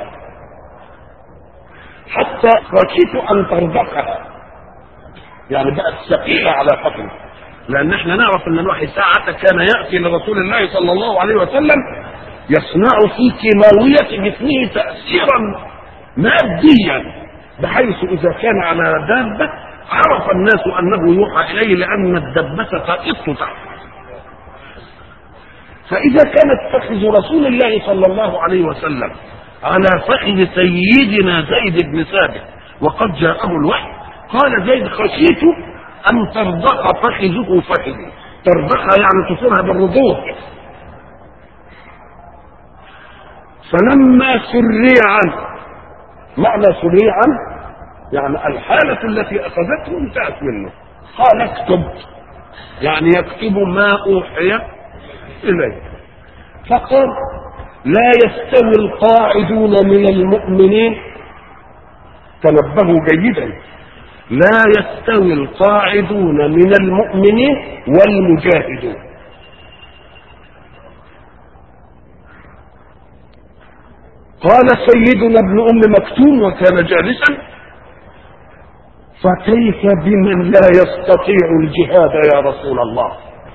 حتى خشيت ان تربكها يعني بقت ثقيله على فخذي لان احنا نعرف ان الوحي ساعة كان ياتي لرسول الله صلى الله عليه وسلم يصنع في كيماويه جسمه تاثيرا ماديا بحيث اذا كان على دابه عرف الناس انه يوحى اليه لان الدبه تئط تحت فاذا كانت فخذ رسول الله صلى الله عليه وسلم على فخذ سيدنا زيد بن ثابت وقد جاءه الوحي قال زيد خشيت ان ترضخ فخذه فخذي ترضخها يعني تصيرها بالرضوخ فلما سري عنه معنى سري عنه يعني الحالة التي أخذته انتهت منه قال اكتب يعني يكتب ما أوحي إليه فقال لا يستوي القاعدون من المؤمنين تنبهوا جيدا لا يستوي القاعدون من المؤمنين والمجاهدون قال سيدنا ابن ام مكتوم وكان جالسا فكيف بمن لا يستطيع الجهاد يا رسول الله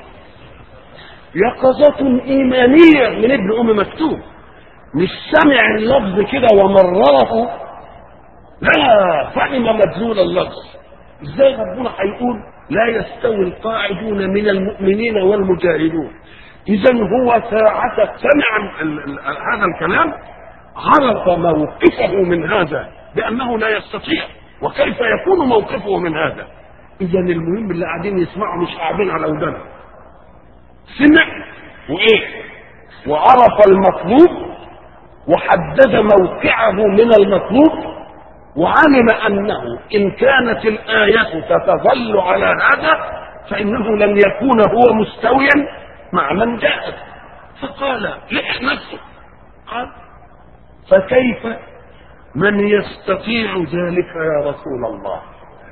يقظة إيمانية من ابن أم مكتوم مش سمع اللفظ كده ومرره لا فهم مدلول اللفظ ازاي ربنا هيقول لا يستوي القاعدون من المؤمنين والمجاهدون اذا هو ساعة سمع ال- ال- هذا الكلام عرف موقفه من هذا بانه لا يستطيع وكيف يكون موقفه من هذا اذا المهم اللي قاعدين يسمعوا مش قاعدين على ودانهم سمع وايه وعرف المطلوب وحدد موقعه من المطلوب وعلم انه ان كانت الايه تتظل على هذا فانه لن يكون هو مستويا مع من جاءت فقال لح نفسه قال فكيف من يستطيع ذلك يا رسول الله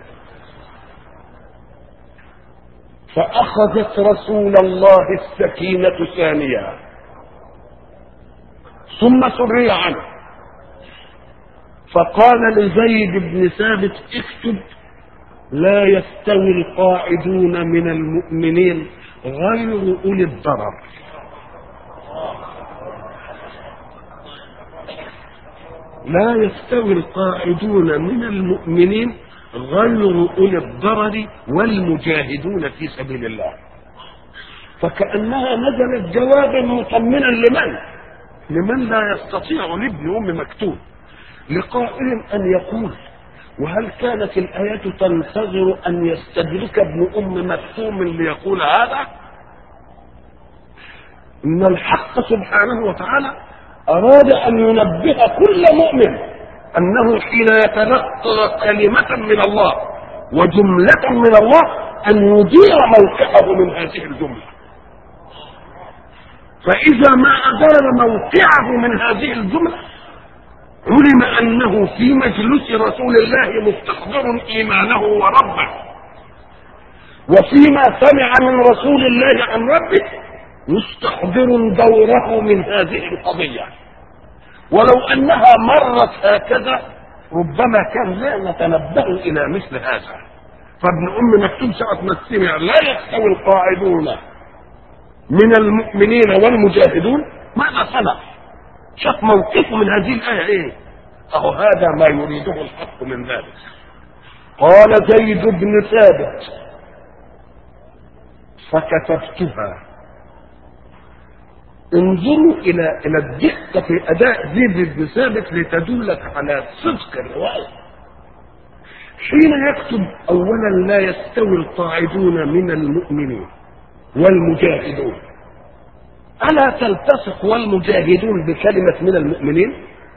فأخذت رسول الله السكينة ثانية ثم سري عنه فقال لزيد بن ثابت اكتب لا يستوي القاعدون من المؤمنين غير أولي الضرر لا يستوي القاعدون من المؤمنين غير اولي الضرر والمجاهدون في سبيل الله فكانها نزلت جوابا مطمنا لمن لمن لا يستطيع لابن ام مكتوب لقائل ان يقول وهل كانت الآية تنتظر أن يستدرك ابن أم مكتوم ليقول هذا؟ إن الحق سبحانه وتعالى أراد أن ينبه كل مؤمن أنه حين يتلقى كلمة من الله وجملة من الله أن يدير موقعه من هذه الجملة فإذا ما أدار موقعه من هذه الجملة علم أنه في مجلس رسول الله مستحضر إيمانه وربه وفيما سمع من رسول الله عن ربه مستحضر دوره من هذه القضية ولو أنها مرت هكذا ربما كان لا نتنبه إلى مثل هذا فابن أم مكتوب ساعة ما سمع لا يستوي القاعدون من المؤمنين والمجاهدون ماذا صنع؟ شاف موقفه من هذه الآية إيه؟ أهو هذا ما يريده الحق من ذلك قال زيد بن ثابت فكتبتها انظروا الى الى الدقه في اداء زيد بن ثابت لتدلك على صدق الروايه حين يكتب اولا لا يستوي القاعدون من المؤمنين والمجاهدون الا تلتصق والمجاهدون بكلمه من المؤمنين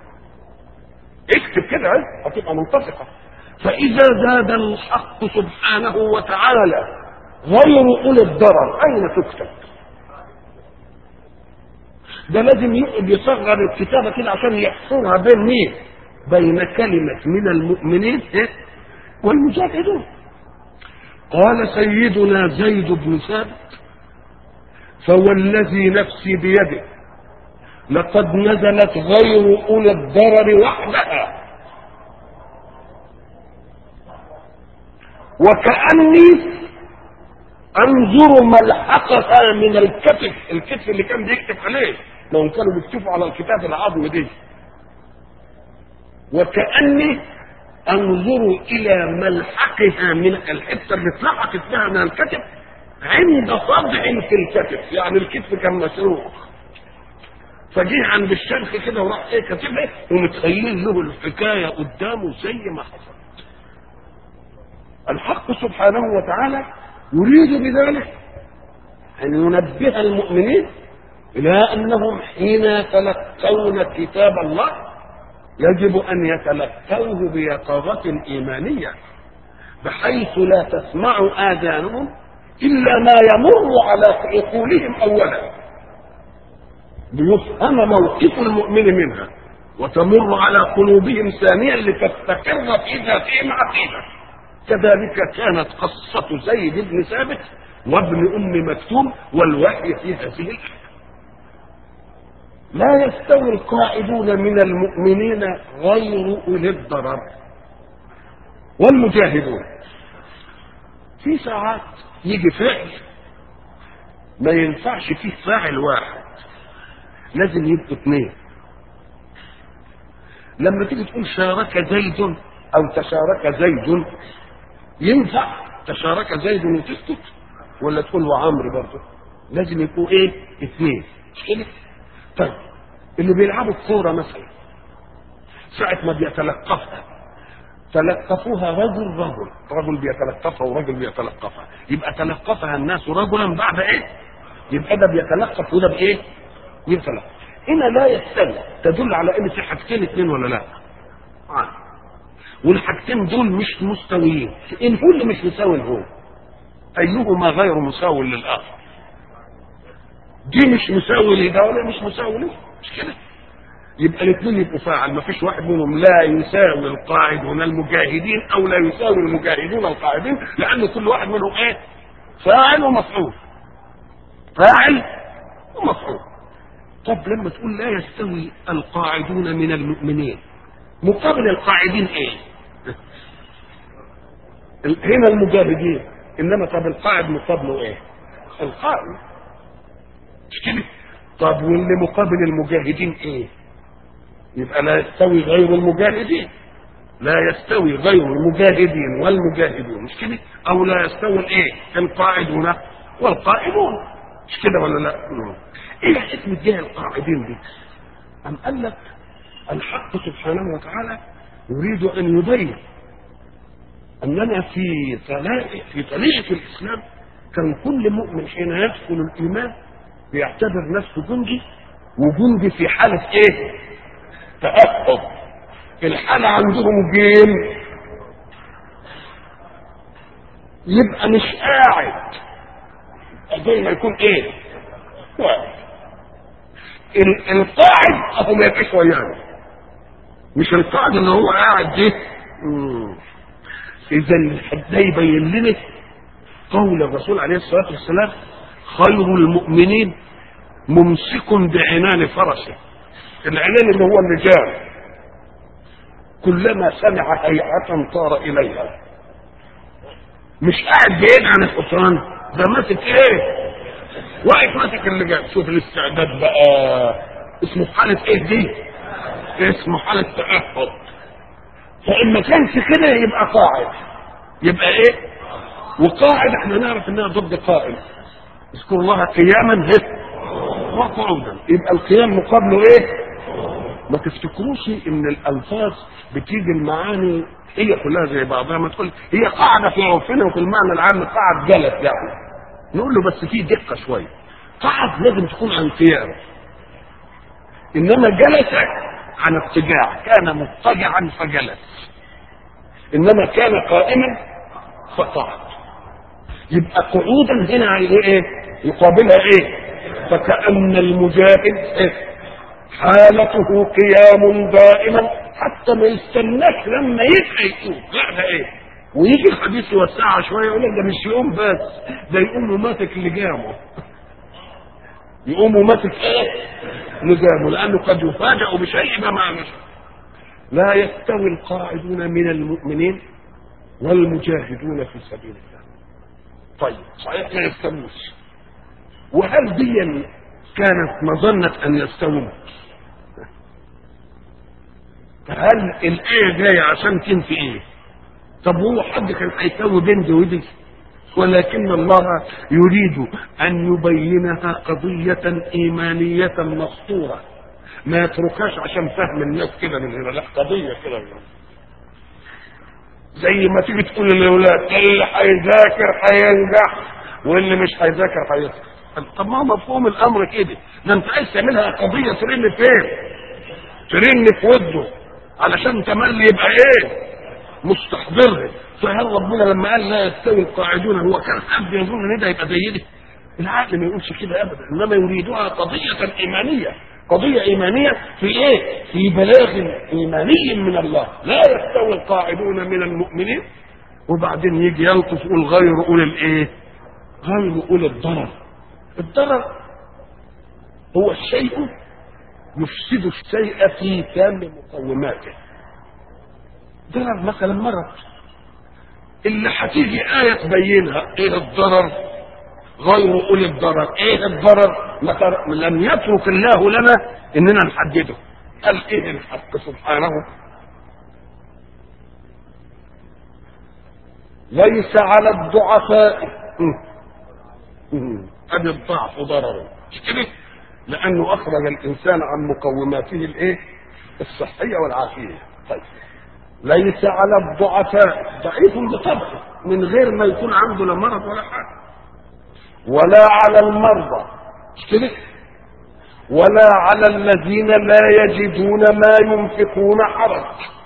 اكتب كده هتبقى منطقه فاذا زاد الحق سبحانه وتعالى غير اولي الضرر اين تكتب ده لازم يقعد يصغر الكتابة كده عشان يحصرها بين مين؟ بين كلمة من المؤمنين والمجاهدون. قال سيدنا زيد بن ثابت فوالذي نفسي بيده لقد نزلت غير اولي الضرر وحدها وكاني انظر ملحقها من الكتف الكتف اللي كان بيكتب عليه ما هم كانوا بيكتبوا على الكتاب العظم دي وكاني انظر الى ملحقها من الحته اللي اتلحقت بها من الكتف عند صدع في الكتف يعني الكتف كان مسروق فجه عند الشرخ كده وراح ايه كاتبها ومتخيل له الحكايه قدامه زي ما حصل الحق سبحانه وتعالى يريد بذلك ان ينبه المؤمنين الى انهم حين يتلقون كتاب الله يجب ان يتلقوه بيقظه ايمانيه بحيث لا تسمع اذانهم الا ما يمر على عقولهم اولا ليفهم موقف المؤمن منها وتمر على قلوبهم ثانيا لتستقر في ذاتهم عقيده كذلك كانت قصة زيد بن ثابت وابن أم مكتوم والوحي في هذه الآية لا يستوي القاعدون من المؤمنين غير أولي الضرر والمجاهدون في ساعات يجي فعل ما ينفعش فيه فاعل واحد لازم يبقوا اثنين لما تيجي تقول شارك زيد او تشارك زيد ينفع تشارك زيد وتسكت ولا تقول وعمرو برضه لازم يكونوا ايه اثنين مش كده طيب اللي بيلعبوا الكوره مثلا ساعة ما بيتلقفها تلقفوها رجل رجل رجل بيتلقفها ورجل بيتلقفها يبقى تلقفها الناس رجلا بعد ايه يبقى ده بيتلقف وده بايه يتلقف هنا لا يستوي تدل على ان في حاجتين اثنين ولا لا آه. والحاجتين دول مش مستويين ان هو اللي مش مساوي هو ايهما غير مساو للاخر دي مش مساوي لده ولا مش مساوي لده مش كده يبقى الاثنين يبقوا فاعل ما فيش واحد منهم لا يساوي القاعدون المجاهدين او لا يساوي المجاهدون القاعدين لان كل واحد منهم ايه فاعل ومفعول فاعل ومفعول طب لما تقول لا يستوي القاعدون من المؤمنين مقابل القاعدين ايه هنا المجاهدين انما طب القاعد مقابله ايه القائم مش كده طب واللي مقابل المجاهدين ايه يبقى لا يستوي غير المجاهدين لا يستوي غير المجاهدين والمجاهدون مش كده او لا يستوي الايه القاعدون والقائمون مش كده ولا لا ايه اسم الجهه القاعدين دي ام قال لك الحق سبحانه وتعالى يريد ان يبين اننا في طلائع في طليعه الاسلام كان كل مؤمن حين يدخل الايمان بيعتبر نفسه جندي وجندي في حاله ايه؟ تأهب الحالة عندهم جيم يبقى مش قاعد زي ما يكون ايه؟ واقف القاعد اهو ما يبقاش ويانا مش القاعد اللي هو قاعد ده اذا ده يبين لنا قول الرسول عليه الصلاه والسلام خير المؤمنين ممسك بعنان فرسه العنان اللي هو اللجام كلما سمع هيئة طار إليها مش قاعد بعيد عن الحصان ده ماسك ايه واقف ماسك اللجام شوف الاستعداد بقى اسمه حالة ايه دي اسمه حالة تأهب فإن ما كانش كده يبقى قاعد يبقى ايه وقاعد احنا نعرف انها ضد قائم اذكر الله قياما وقعودا يبقى القيام مقابله ايه ما تفتكروش ان الالفاظ بتيجي المعاني هي كلها زي بعضها ما تقول هي قاعده في عرفنا وفي المعنى العام قاعد جلس يعني نقول له بس في دقه شويه قاعد لازم تكون عن قيام انما جلس عن اضطجاع كان مضطجعا فجلس انما كان قائما فقعد يبقى قعودا هنا عايز ايه يقابلها ايه فكأن المجاهد إيه؟ حالته قيام دائما حتى ما يستناش لما يبقى يقوم لا ده ايه ويجي الحديث يوسعها شويه يقول لك ده مش يقوم بس ده يقوم وماسك لجامه يقوموا ماسك ايه نظامه لانه قد يفاجأ بشيء ما معنى لا يستوي القاعدون من المؤمنين والمجاهدون في سبيل الله طيب صحيح ما يستووش وهل دي كانت مظنة ان يستووا هل الآية جاية عشان تنفي ايه طب هو حد كان هيسوي بين دي ودي ولكن الله يريد أن يبينها قضية إيمانية مسطورة ما يتركهاش عشان فهم الناس كده من هنا لا قضية كده من هنا زي ما تيجي تقول للأولاد اللي هيذاكر هينجح واللي مش هيذاكر هيسقط طب ما هو مفهوم الأمر كده ده أنت عايز تعملها قضية ترن فين؟ ترن في وده علشان تملي يبقى إيه؟ مستحضرها فهل ربنا لما قال لا يستوي القاعدون هو كان حد يظن ان ده يبقى زي دي العقل ما يقولش كده ابدا انما يريدها قضيه ايمانيه قضيه ايمانيه في ايه في بلاغ ايماني من الله لا يستوي القاعدون من المؤمنين وبعدين يجي يلطف يقول غير اولي الايه غير اولي الضرر الضرر هو الشيء يفسد الشيء في كامل مقوماته ضرر مثلا مرض اللي هتيجي آية تبينها ايه الضرر غير أولي الضرر ايه الضرر لم يترك الله لنا اننا نحدده قال ايه الحق سبحانه ليس على الضعفاء ادي الضعف ضرر مش كده لانه اخرج الانسان عن مقوماته الايه الصحيه والعافيه طيب ليس على الضعفاء ضعيف بطبعه من غير ما يكون عنده لا مرض ولا حاجه ولا على المرضى مش كده ولا على الذين لا يجدون ما ينفقون حرج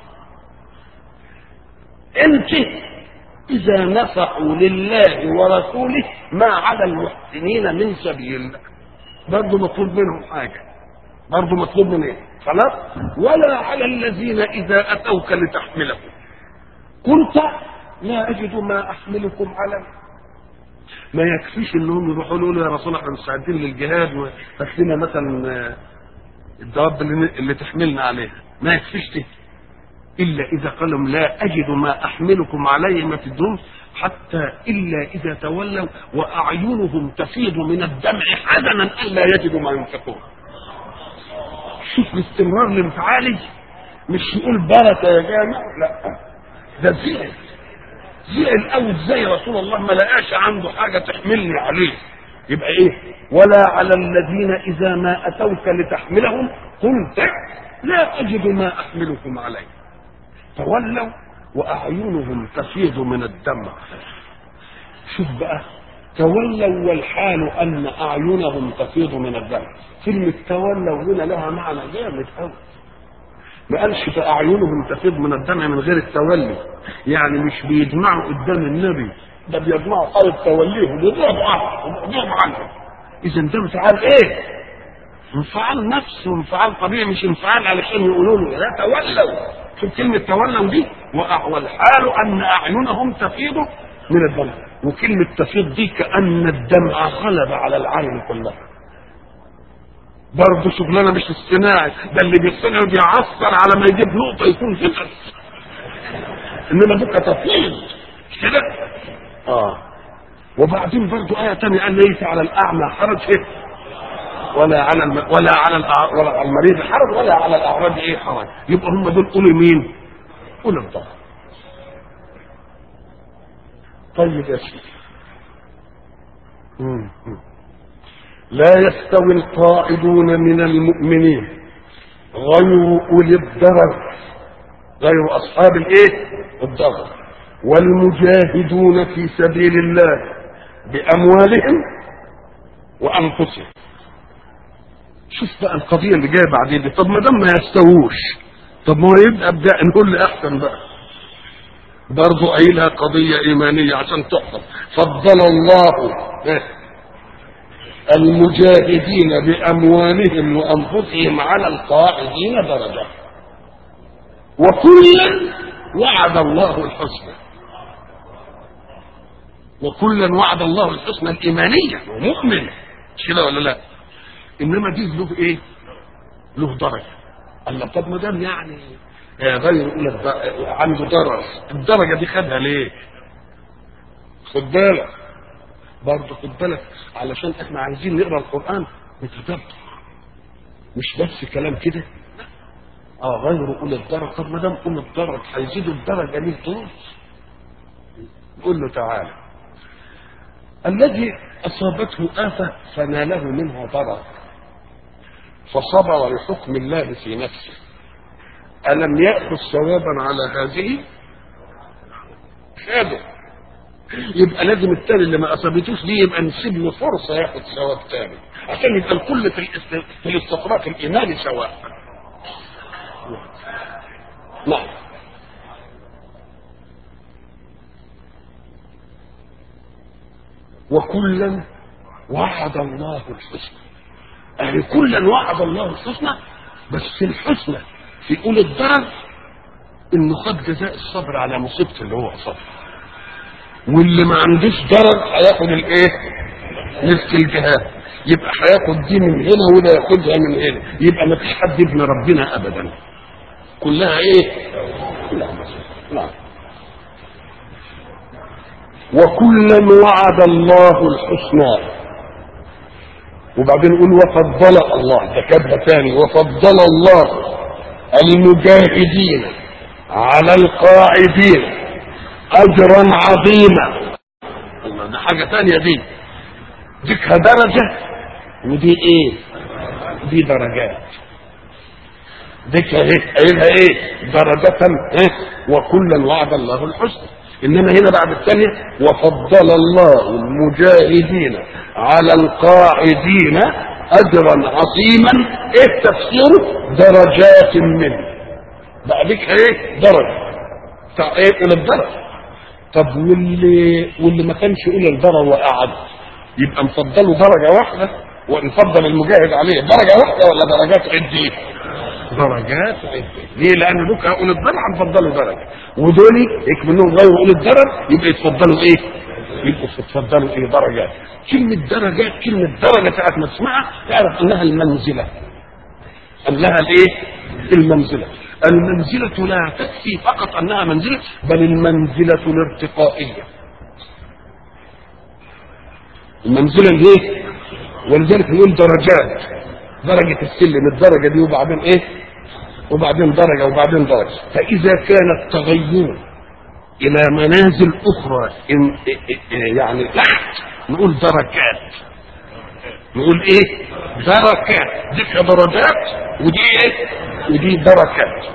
انت اذا نفعوا لله ورسوله ما على المحسنين من سبيل برضه مطلوب منهم حاجه برضه مطلوب من ايه خلاص ولا على الذين اذا اتوك لتحملهم قلت لا اجد ما احملكم عليه ما يكفيش انهم يروحوا يقولوا يا رسول الله احنا مستعدين للجهاد وهات لنا مثلا الدواب اللي, اللي تحملنا عليها ما يكفيش دي الا اذا قال لهم لا اجد ما احملكم عليه ما تدرون حتى الا اذا تولوا واعينهم تفيض من الدمع حزنا الا يجدوا ما ينفقون شوف باستمرار الانفعالي مش يقول بركه يا جامع لا ده زعل زعل قوي ازاي رسول الله ما لقاش عنده حاجه تحملني عليه يبقى ايه ولا على الذين اذا ما اتوك لتحملهم قلت لا اجد ما احملكم عليه تولوا واعينهم تفيض من الدمع شوف بقى تولوا والحال ان اعينهم تفيض من الدمع كلمه تولوا هنا لها معنى جامد قوي ما قالش فاعينهم تفيض من الدمع من غير التولي يعني مش بيدمعوا قدام النبي ده بيدمعوا قال توليهم يضربوا عنه يضربوا عنه اذا ده انفعال ايه؟ انفعال نفس وانفعال طبيعي مش انفعال علشان يقولوا له لا تولوا شوف كلمه تولوا دي والحال ان اعينهم تفيض من الدمع وكلمه تفيض دي كان الدمع غلب على العين كلها برضه شغلانه مش اصطناعي ده اللي بيصطنع بيعصر على ما يجيب نقطه يكون زفت انما بقى تفيض مش كده؟ اه وبعدين برضه آية تانية قال ليس على الأعمى حرج إيه؟ ولا على الم... ولا على الأع... ولا على المريض حرج ولا على الأعراض إيه حرج يبقى هم دول أولي مين؟ أولي الضرر طيب يا سيدي لا يستوي القائدون من المؤمنين غير أولي الضرر غير أصحاب الإيه؟ الضرر والمجاهدون في سبيل الله بأموالهم وأنفسهم شوف بقى القضية اللي جاية بعدين دي طب ما دام ما يستووش طب ما هو يبقى ابدا نقول لي احسن بقى برضه قايلها قضية إيمانية عشان تحفظ فضل الله المجاهدين بأموالهم وأنفسهم على القاعدين درجة وكلا وعد الله الحسنى وكلا وعد الله الحسنى الإيمانية ومؤمن مش كده ولا لا انما دي له ايه له درجه قال له طب ما دام يعني آه، غير اولى الد- عنده درجه الدرجه دي خدها ليه خد بالك برضه خد بالك علشان احنا عايزين نقرا القران بتدبر مش بس كلام كده اه غير اولي الدرج طب ما دام اولي الدرج هيزيدوا الدرجه ليه طول قول له تعالى الذي اصابته افه فناله منها ضرر فصبر لحكم الله في نفسه الم ياخذ ثوابا على هذه خاده يبقى لازم التاني اللي ما اصابتوش دي يبقى نسيب له فرصه ياخد ثواب تاني عشان يبقى الكل في الاست- في الاستطراق الايماني سواء نعم وكلا وعد الله الحسنى يعني كلا وعد الله الحسنى بس الحسنى في اولى الدرج انه خد جزاء الصبر على مصيبته اللي هو صبر واللي ما عندوش درج هياخد الايه؟ نفس الجهاد يبقى هياخد دي من هنا وده ياخدها من هنا يبقى ما فيش حد ابن ربنا ابدا كلها ايه؟ كلها مصيبة. نعم وكلا وعد الله الحسنى وبعدين يقول وفضل الله ده كتبها تاني وفضل الله المجاهدين على القاعدين اجرا عظيما الله ده حاجه تانية دي ديكها درجه ودي ايه دي درجات ديك ايه قايلها ايه درجة ايه وكلا وعد الله الحسنى انما هنا بعد الثانية وفضل الله المجاهدين على القاعدين اجرا عظيما ايه تفسيره درجات منه بقى ديك ايه درجة بتاع ايه الى الدرجة طب واللي واللي ما كانش الى الدرجة وقعد يبقى نفضله درجة واحدة ونفضل المجاهد عليه درجة واحدة ولا درجات عدة درجات عدة ليه لان دول اولي الدرجة هنفضلوا درجة ودول هيك منهم غير اولي الدرجة يبقى يتفضلوا ايه يبقوا يتفضلوا ايه درجات كلمة درجات كلمة درجة ساعة ما تسمعها تعرف انها المنزلة انها الايه المنزلة المنزلة لا تكفي فقط انها منزلة بل المنزلة الارتقائية المنزلة الايه ولذلك نقول درجات درجة السلم الدرجة دي وبعدين ايه وبعدين درجة وبعدين درجة فإذا كان التغير إلى منازل أخرى إن يعني تحت نقول درجات نقول ايه دركات دي درجات ودي ايه ودي دركات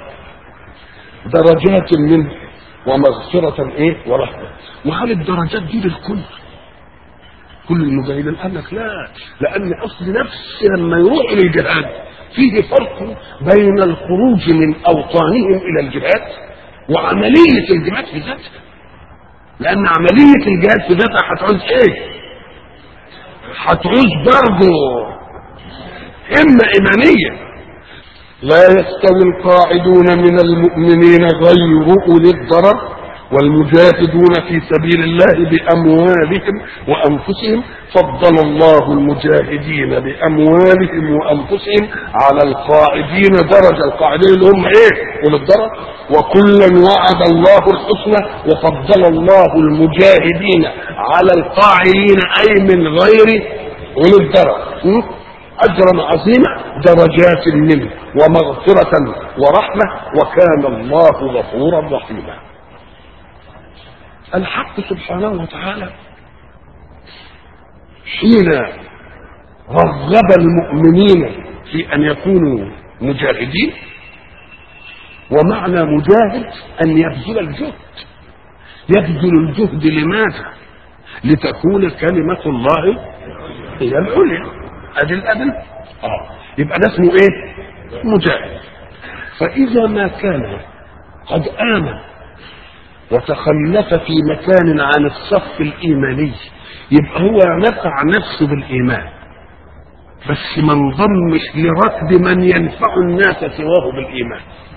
درجات منه ومغفرة ايه ورحمة وهل الدرجات دي للكل كل المجاهدين قال لك لا لان اصل نفس لما يروحوا للجهاد فيه فرق بين الخروج من اوطانهم الى الجهاد وعمليه الجهاد في ذاتها لان عمليه الجهاد في ذاتها هتعوز ايه؟ هتعوز برضه همه ايمانيه لا يستوي القاعدون من المؤمنين غير اولي الضرر والمجاهدون في سبيل الله باموالهم وانفسهم فضل الله المجاهدين باموالهم وانفسهم على القاعدين درجه القاعدين اللي هم ايه؟ اولي الضرر وكلا وعد الله الحسنى وفضل الله المجاهدين على القاعدين اي من غير اولي الضرر م? اجرا عظيما درجات منه ومغفره ورحمه وكان الله غفورا رحيما الحق سبحانه وتعالى حين رغب المؤمنين في ان يكونوا مجاهدين ومعنى مجاهد ان يبذل الجهد يبذل الجهد لماذا لتكون كلمة الله هي العليا ادي الادنى اه يبقى ده اسمه ايه مجاهد فاذا ما كان قد امن وتخلف في مكان عن الصف الايماني يبقى هو نفع نفسه بالايمان بس ما انضمش لركب من ينفع الناس سواه بالايمان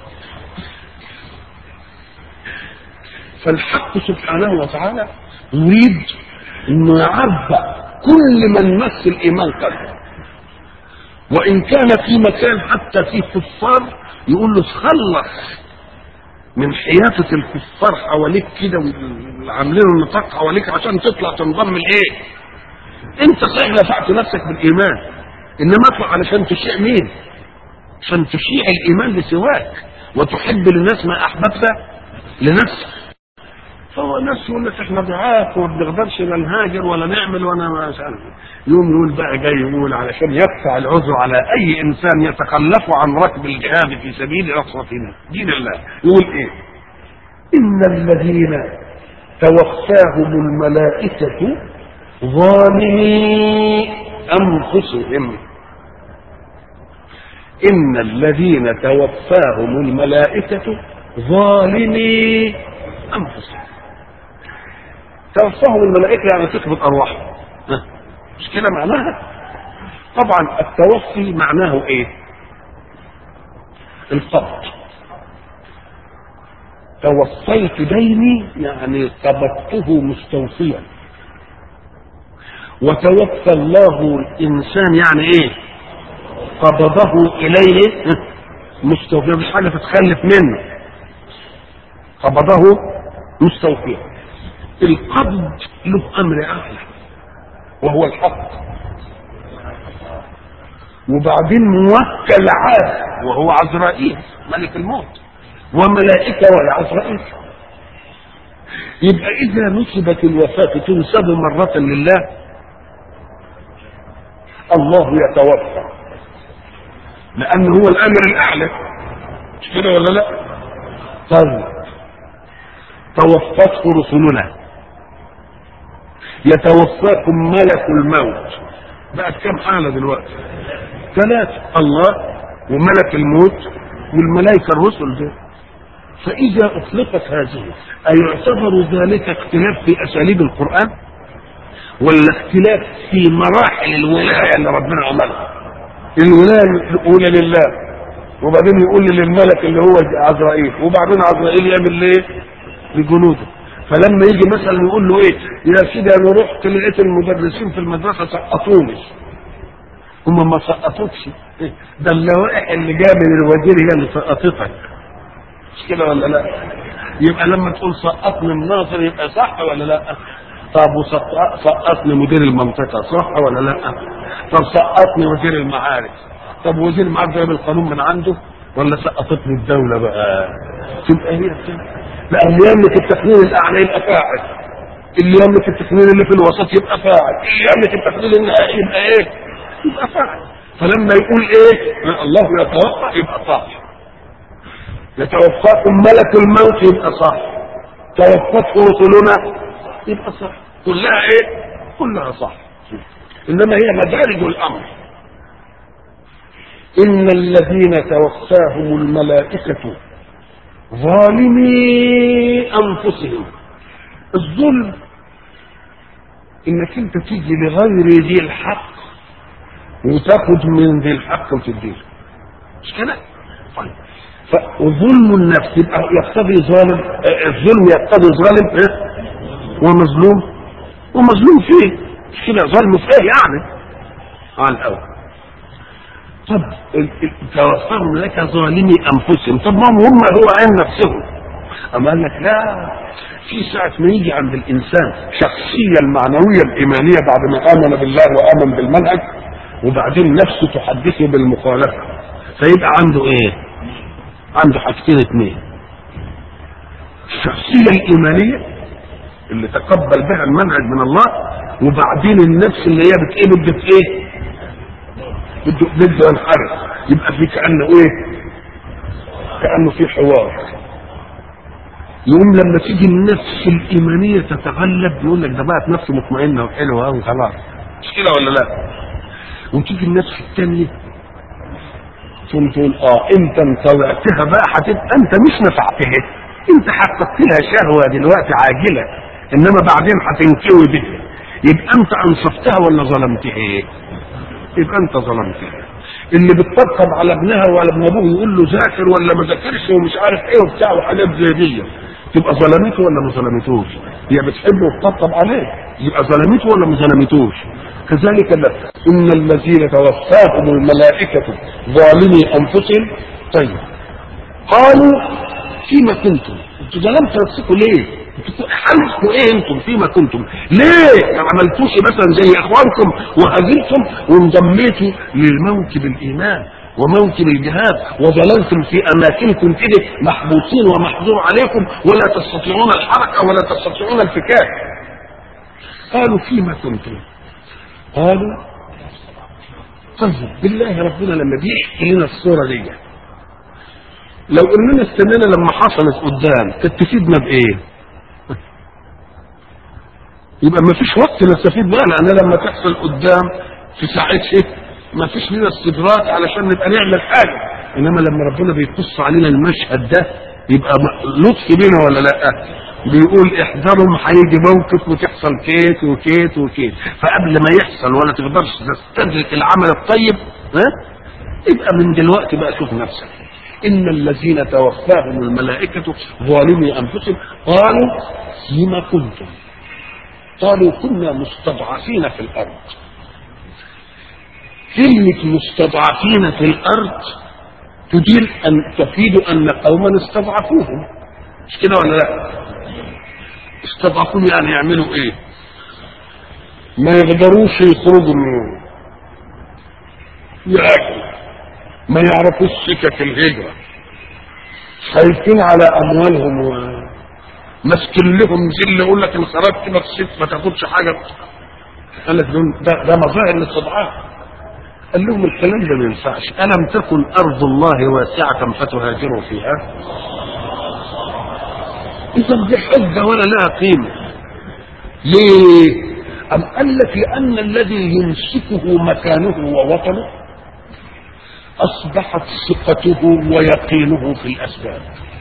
فالحق سبحانه وتعالى يريد انه يعبأ كل من مس الايمان قلبه وان كان في مكان حتى فيه كفار يقول له تخلص من حيافة الكفار حواليك كده وعاملين النطاق حواليك عشان تطلع تنضم لايه؟ انت صحيح نفعت نفسك بالايمان انما اطلع علشان تشيع مين؟ عشان تشيع الايمان لسواك وتحب للناس ما احببت لنفسك فهو ناس يقول لك احنا ضعاف وما بنقدرش لا نهاجر ولا نعمل وانا ما مش عارف يوم يقول بقى جاي يقول علشان يدفع العذر على اي انسان يتخلف عن ركب الجهاد في سبيل نصرة دين الله يقول ايه؟ ان الذين توفاهم الملائكة ظالمي انفسهم ان الذين توفاهم الملائكة ظالمي انفسهم توفاهم الملائكة يعني تقبض أرواحهم مش كده معناها طبعا التوفي معناه ايه القبض توفيت ديني يعني قبضته مستوفيا وتوفى الله الانسان يعني ايه قبضه اليه مستوفيا مش حاجه تتخلف منه قبضه مستوفيا القبض له امر اعلى وهو الحق وبعدين موكل عاد وهو عزرائيل ملك الموت وملائكة وهي عزرائيل يبقى إذا نسبت الوفاة تنسب مرة لله الله يتوفى لأنه هو الأمر الأعلى مش كده ولا لا؟ طيب توفته رسلنا يتوفاكم ملك الموت بقت كم حالة دلوقتي ثلاثة الله وملك الموت والملائكة الرسل دول فإذا أطلقت هذه أيعتبر ذلك اختلاف في أساليب القرآن ولا اختلاف في مراحل الولاية اللي ربنا عملها الولاية الأولى لله وبعدين يقول للملك اللي هو عزرائيل وبعدين عزرائيل يعمل ليه لجنوده فلما يجي مثلا يقول له ايه يا سيدي انا رحت لقيت المدرسين في المدرسه سقطوني هم ما سقطوكش ده اللوائح اللي جايه من الوزير هي اللي سقطتك مش كده ولا لا يبقى لما تقول سقطني الناصر يبقى صح ولا لا طب سقطني مدير المنطقه صح ولا لا طب سقطني وزير المعارف طب وزير المعارف جايب القانون من عنده ولا سقطتني الدوله بقى تبقى هي كده لا اللي يملك التقنين الاعلى يبقى فاعل اللي يملك التقنين اللي في الوسط يبقى فاعل اللي يملك التقنين النهائي يبقى ايه يبقى فاعل فلما يقول ايه الله يتوفى يبقى صح يتوفاكم ملك الموت يبقى صح توفته رسلنا يبقى صح كلها ايه كلها صح انما هي مدارج الامر ان الذين توفاهم الملائكه ظالمي انفسهم الظلم انك انت تيجي لغير ذي الحق وتاخد من ذي الحق وتديه مش كده؟ طيب وظلم النفس يبقى يقتضي ظالم الظلم يقتضي ظالم ايه؟ ومظلوم ومظلوم فيه مش كده ظلم فيه يعني على الاول طب توفاهم لك ظالمي انفسهم طب ما هم هو عين نفسهم اما قال لك لا في ساعة ما يجي عند الإنسان شخصية المعنوية الإيمانية بعد ما آمن بالله وآمن بالمنهج وبعدين نفسه تحدثه بالمخالفة فيبقى عنده إيه؟ عنده حاجتين اثنين الشخصية الإيمانية اللي تقبل بها المنهج من الله وبعدين النفس اللي هي بتقيه بدت إيه؟ بده بده ينحرف يبقى في كانه ايه كانه في حوار يقوم لما تيجي النفس الايمانيه تتغلب يقول لك ده بقت نفس مطمئنه وحلوه قوي خلاص مش كده ولا لا وتيجي النفس الثانيه ثم تقول اه انت انطلعتها بقى هتبقى انت مش نفعتها انت حققت لها شهوه دلوقتي عاجله انما بعدين هتنكوي بها يبقى انت انصفتها ولا ظلمتها يبقى انت ظلمتها اللي بتطبطب على ابنها ولا ابن ابوه يقول له ذاكر ولا ما ذاكرش ومش عارف ايه وبتاع وحاجات زي دي تبقى ظلمته ولا ما ظلمتوش هي بتحبه وتطبطب عليه يبقى ظلمته ولا ما ظلمتوش كذلك لا ان الذين توفاهم الملائكه ظالمي انفسهم طيب قالوا فيما كنتم انتوا ظلمتوا نفسكم ليه؟ انتوا حالكم ايه انتم فيما كنتم؟ ليه ما عملتوش مثلا زي اخوانكم وهزمتم وانضميتوا للموت بالايمان وموت بالجهاد وظللتم في اماكنكم كده محبوسين ومحظور عليكم ولا تستطيعون الحركه ولا تستطيعون الفكاك. قالوا فيما كنتم؟ قالوا طيب بالله ربنا لما بيحكي لنا الصوره دي لو اننا استنينا لما حصلت قدام كانت تفيدنا بايه؟ يبقى ما فيش وقت نستفيد بقى لان لما تحصل قدام في ساعتها ما فيش لنا استدراك علشان نبقى نعمل حاجه انما لما ربنا بيقص علينا المشهد ده يبقى لطف بينا ولا لا؟ بيقول احذرهم هيجي موقف وتحصل كيت وكيت وكيت فقبل ما يحصل ولا تقدرش تستدرك العمل الطيب ها يبقى من دلوقتي بقى شوف نفسك ان الذين توفاهم الملائكه ظالمي انفسهم قالوا فيما كنتم قالوا كنا مستضعفين في الارض كلمة مستضعفين في الأرض تدير أن تفيد أن قوما استضعفوهم مش كده ولا لا؟ استضعفوهم يعني يعملوا إيه؟ ما يقدروش يخرجوا من يأكلوا ما يعرفوش سكك الهجرة خايفين على أموالهم و... ماسكين لهم زل يقول لك ان خرجت ما تسيب ما تاخدش حاجه قال لك ده ده مظاهر الاستضعاف قال لهم الكلام ده ما ينفعش الم تكن ارض الله واسعه فتهاجروا فيها اذا دي حجه ولا لها قيمه ليه أم قال لك لأن الذي يمسكه مكانه ووطنه أصبحت ثقته ويقينه في الأسباب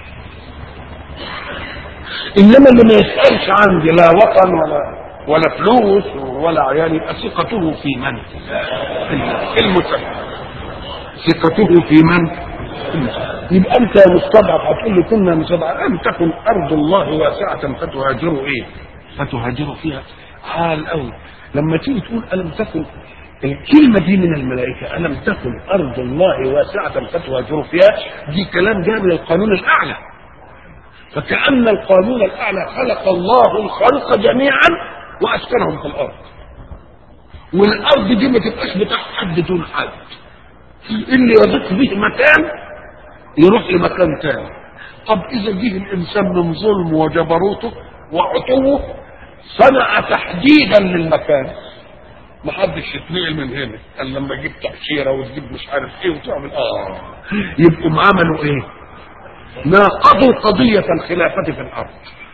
انما اللي ما يسالش عندي لا وطن ولا ولا فلوس ولا عيال يبقى ثقته في من؟ المسلم ثقته في من؟ يبقى انت يا مستضعف هتقول لي كنا مستضعف لم تكن ارض الله واسعه فتهاجروا ايه؟ فتهاجروا فيها حال قوي لما تيجي تقول الم تكن الكلمة دي من الملائكة ألم تكن أرض الله واسعة فتهاجروا فيها دي كلام جاء من القانون الأعلى فكأن القانون الأعلى خلق الله الخلق جميعا وأسكنهم في الأرض والأرض دي ما تبقاش بتاع حد دون حد اللي يضيق به مكان يروح لمكان تاني طب إذا جه الإنسان من ظلمه وجبروته وعتوه صنع تحديدا للمكان ما حدش يتنقل من هنا الا لما تجيب تأشيرة وتجيب مش عارف ايه وتعمل اه يبقوا عملوا ايه؟ ناقضوا قضية الخلافة في الأرض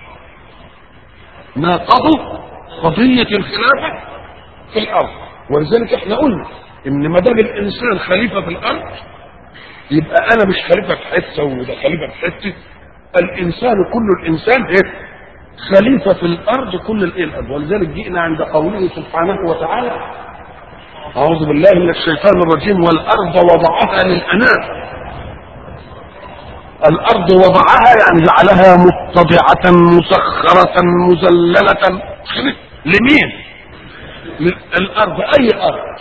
ناقضوا قضية الخلافة في الأرض ولذلك احنا قلنا إن ما دام الإنسان خليفة في الأرض يبقى أنا مش خليفة في حتة وده خليفة في حتة الإنسان كل الإنسان إيه؟ خليفة في الأرض كل الإيه الأرض ولذلك جئنا عند قوله سبحانه وتعالى أعوذ بالله من الشيطان الرجيم والأرض وضعها للأنام الارض وضعها يعني جعلها متضعة مسخرة مذللة لمين الارض اي ارض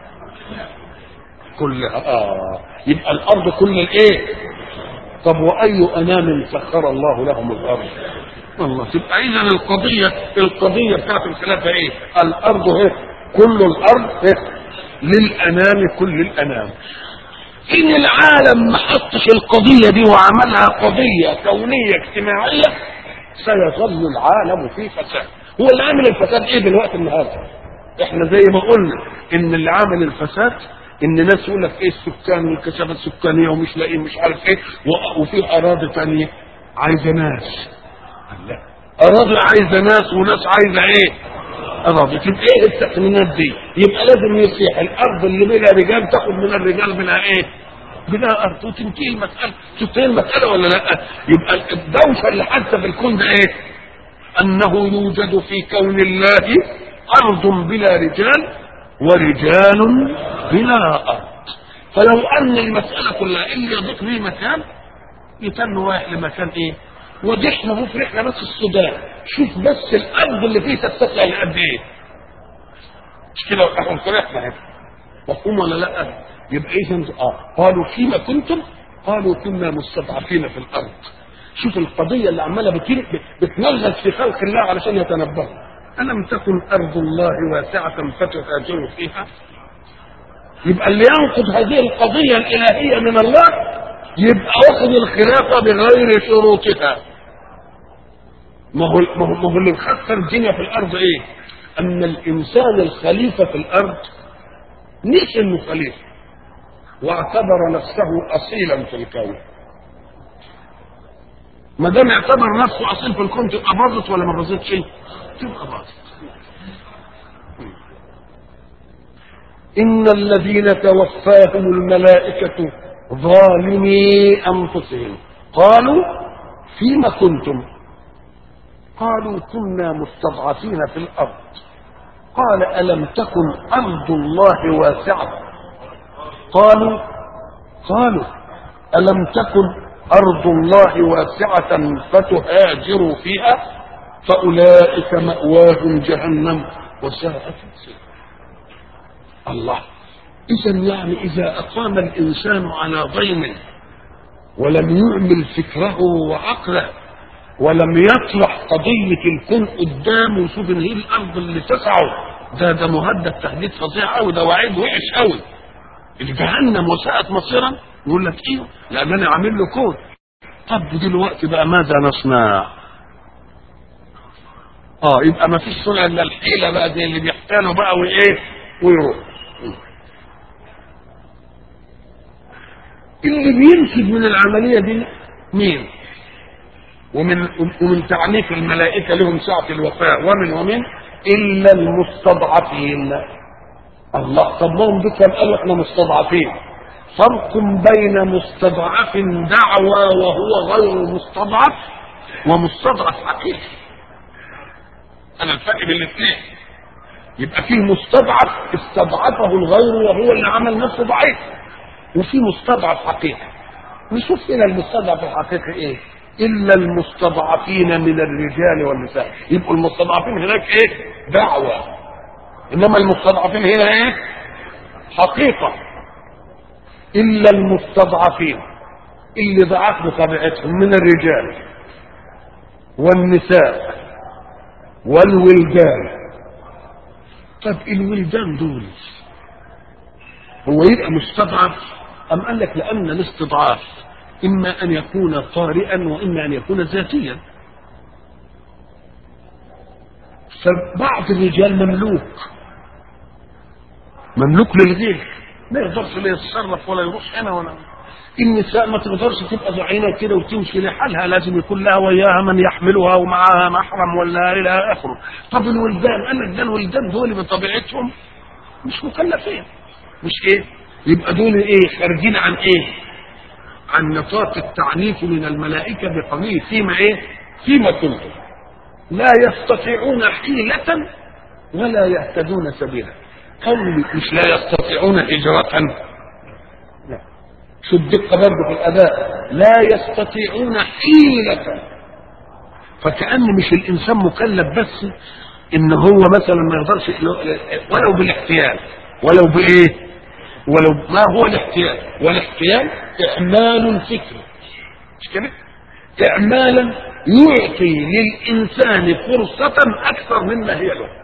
كلها اه يبقى الارض كل الايه طب واي انام سخر الله لهم الارض الله تبقى اذا القضية القضية بتاعت الخلافة ايه الارض هي كل الارض هي للانام كل الانام ان العالم ما حطش القضيه دي وعملها قضيه كونيه اجتماعيه سيظل العالم في فساد هو اللي عامل الفساد ايه دلوقتي النهارده احنا زي ما قلنا ان اللي عامل الفساد ان ناس يقول لك ايه السكان والكثافه السكانيه ومش لاقيين مش عارف ايه وفي اراضي ثانيه عايزه ناس لا اراضي عايزه ناس وناس عايزه ايه اراضي تبقى ايه التقنينات دي يبقى لازم يصيح الارض اللي بلا رجال تاخد من الرجال بلا ايه بلا ارض وتنتهي المساله تنتهي المساله ولا لا يبقى الدوشه اللي حادثه في الكون ده ايه انه يوجد في كون الله ارض بلا رجال ورجال بلا ارض فلو ان المساله كلها اللي يضيق به مكان يتم رايح لمكان ايه ودي احنا هو في احنا بس السودان شوف بس الارض اللي فيه تتسع لقد ايه مش كده احنا فرحنا مفهوم ولا لا يبقى اذا اه قالوا فيما كنتم قالوا كنا مستضعفين في الارض شوف القضيه اللي عماله بتل- بتنغز في خلق الله علشان يتنبهوا الم تكن ارض الله واسعه فتهاجروا فيها يبقى اللي ينقض هذه القضيه الالهيه من الله يبقى واخد الخلافه بغير شروطها ما هو ما هو ما هو اللي مخسر الدنيا في الارض ايه؟ ان الانسان الخليفه في الارض نسي انه خليفه واعتبر نفسه اصيلا في الكون ما دام اعتبر نفسه اصيل في الكون تبقى باظت ولا ما باظتش؟ تبقى باظت ان الذين توفاهم الملائكه ظالمي انفسهم قالوا فيم كنتم قالوا كنا مستضعفين في الارض قال الم تكن ارض الله واسعه قالوا قالوا الم تكن ارض الله واسعه فتهاجروا فيها فاولئك ماواهم جهنم وساءت مصيرا الله اذا يعني اذا اقام الانسان على ضيم ولم يعمل فكره وعقله ولم يطرح قضية الكون قدامه ويشوف ان هي الارض اللي تسعه ده ده مهدد تهديد فظيع قوي ده وعيد وحش قوي الجهنم وساءت مصيرا يقول لك ايوه لان انا عامل له كون طب دلوقتي بقى ماذا نصنع؟ اه يبقى ما فيش صنع الا الحيله بقى زي اللي بيحتالوا بقى وايه ويروح اللي بينتج من العمليه دي مين؟ ومن ومن تعنيف الملائكه لهم سعه الوفاء ومن ومن الا المستضعفين الله طب ما هم دول كان قالوا احنا مستضعفين فرق بين مستضعف دعوى وهو غير مستضعف ومستضعف حقيقي انا الفرق بين الاثنين يبقى فيه مستضعف استضعفه الغير وهو اللي عمل نفسه ضعيف وفي مستضعف حقيقي نشوف هنا المستضعف الحقيقي ايه الا المستضعفين من الرجال والنساء يبقوا المستضعفين هناك ايه دعوه انما المستضعفين هنا ايه حقيقه الا المستضعفين اللي ضعاف بطبيعتهم من الرجال والنساء والولدان طب الولدان دول هو يبقى مستضعف ام قال لك لان الاستضعاف اما ان يكون طارئا واما ان يكون ذاتيا فبعض الرجال مملوك مملوك للغير ما يقدرش لا يتصرف ولا يروح هنا ولا النساء ما تقدرش تبقى زعينه كده وتمشي لحالها لازم يكون لها وياها من يحملها ومعها محرم ولا الى اخره طب الولدان قال لك ده الولدان دول بطبيعتهم مش مكلفين مش ايه يبقى دول ايه خارجين عن ايه عن نطاق التعنيف من الملائكه بقضيه فيما ايه فيما كنتم لا يستطيعون حيله ولا يهتدون سبيلا قول مش لا يستطيعون هجرة لا شو الدقة برضه في الأداء لا يستطيعون حيلة فكأن مش الإنسان مكلف بس إن هو مثلا ما يقدرش ولو بالاحتيال ولو بإيه؟ ولو ما هو الاحتيال؟ والاحتيال إعمال فكري مش كده؟ إعمالا يعطي للإنسان فرصة أكثر مما هي له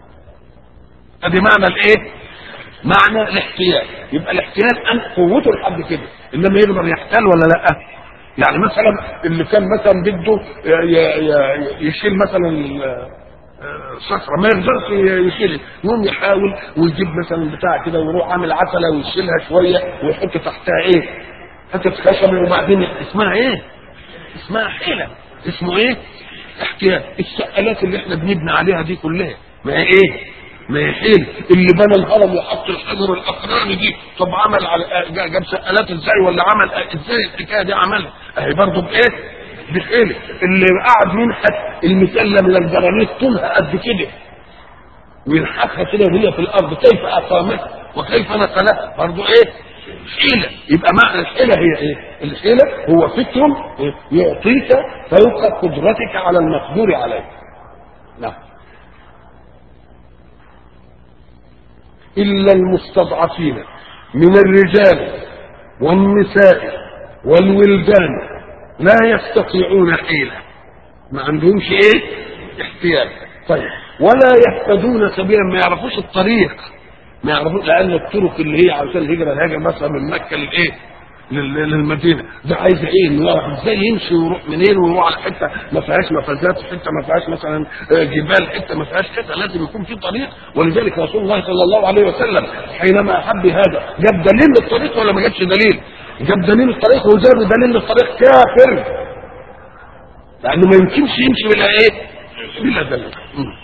ادي معنى الايه معنى الاحتيال يبقى الاحتيال ان قوته لحد كده انما يقدر يحتال ولا لا يعني مثلا اللي كان مثلا بده ي- ي- يشيل مثلا صخره ما يقدرش يشيل يقوم يحاول ويجيب مثلا بتاع كده ويروح عامل عسله ويشيلها شويه ويحط تحتها ايه حته خشب وبعدين اسمها ايه اسمها حيله اسمه ايه احتيال السقالات اللي احنا بنبني عليها دي كلها ما هي ايه ما يحيل اللي بنى الهرم وحط الحجر الاقراني دي طب عمل على جاب سقالات ازاي ولا عمل ازاي الحكايه دي عملها اهي برضه بايه؟ بحيله اللي قعد ينحت المسلم للجرانيت طولها قد كده وينحتها كده وهي في الارض كيف اقامتها وكيف نقلها برضه ايه؟ حيله يبقى معنى الحيله هي ايه؟ الحيله هو فكر يعطيك فوق قدرتك على المقدور عليه. نعم. إلا المستضعفين من الرجال والنساء والولدان لا يستطيعون حيلة ما عندهمش ايه احتياج طيب ولا يهتدون سبيلا ما يعرفوش الطريق ما يعرفوش لان الطرق اللي هي عشان الهجره الهاجر مثلا من مكه للايه لل- للمدينه ده عايز ايه انه يعرف ازاي يمشي ويروح منين ويروح على حته ما فيهاش مفازات حته ما فيهاش مثلا آه، جبال حته ما فيهاش كذا لازم يكون في طريق ولذلك رسول الله صلى الله عليه وسلم حينما احب هذا جاب دليل للطريق ولا ما جابش دليل؟ جاب دليل الطريق وجاب دليل للطريق كافر لانه ما يمكنش يمشي بلا ايه؟ بلا دليل مم.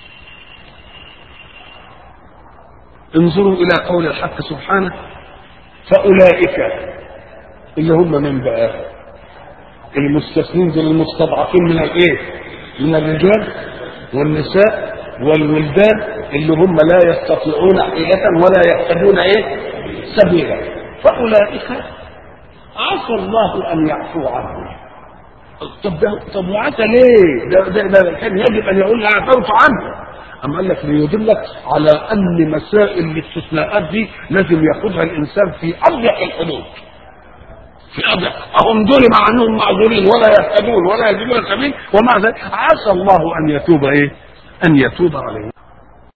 انظروا الى قول الحق سبحانه فاولئك اللي هم من بقى المستثنين دول المستضعفين من الايه من الرجال والنساء والولدان اللي هم لا يستطيعون حيلة ولا يهتدون ايه سبيلا فاولئك عسى الله ان يعفو عنهم طب ده طب وعسى ليه؟ ده, ده, ده كان يجب ان يقول عفوت عنه أما قال لك ليدلك على أن مسائل الاستثناءات دي لازم ياخذها الإنسان في أضيق الحدود. في أضيق هم دول مع أنهم معذورين ولا يهتدون ولا يجدون سبيل ومع ذلك عسى الله أن يتوب إيه؟ أن يتوب عليهم.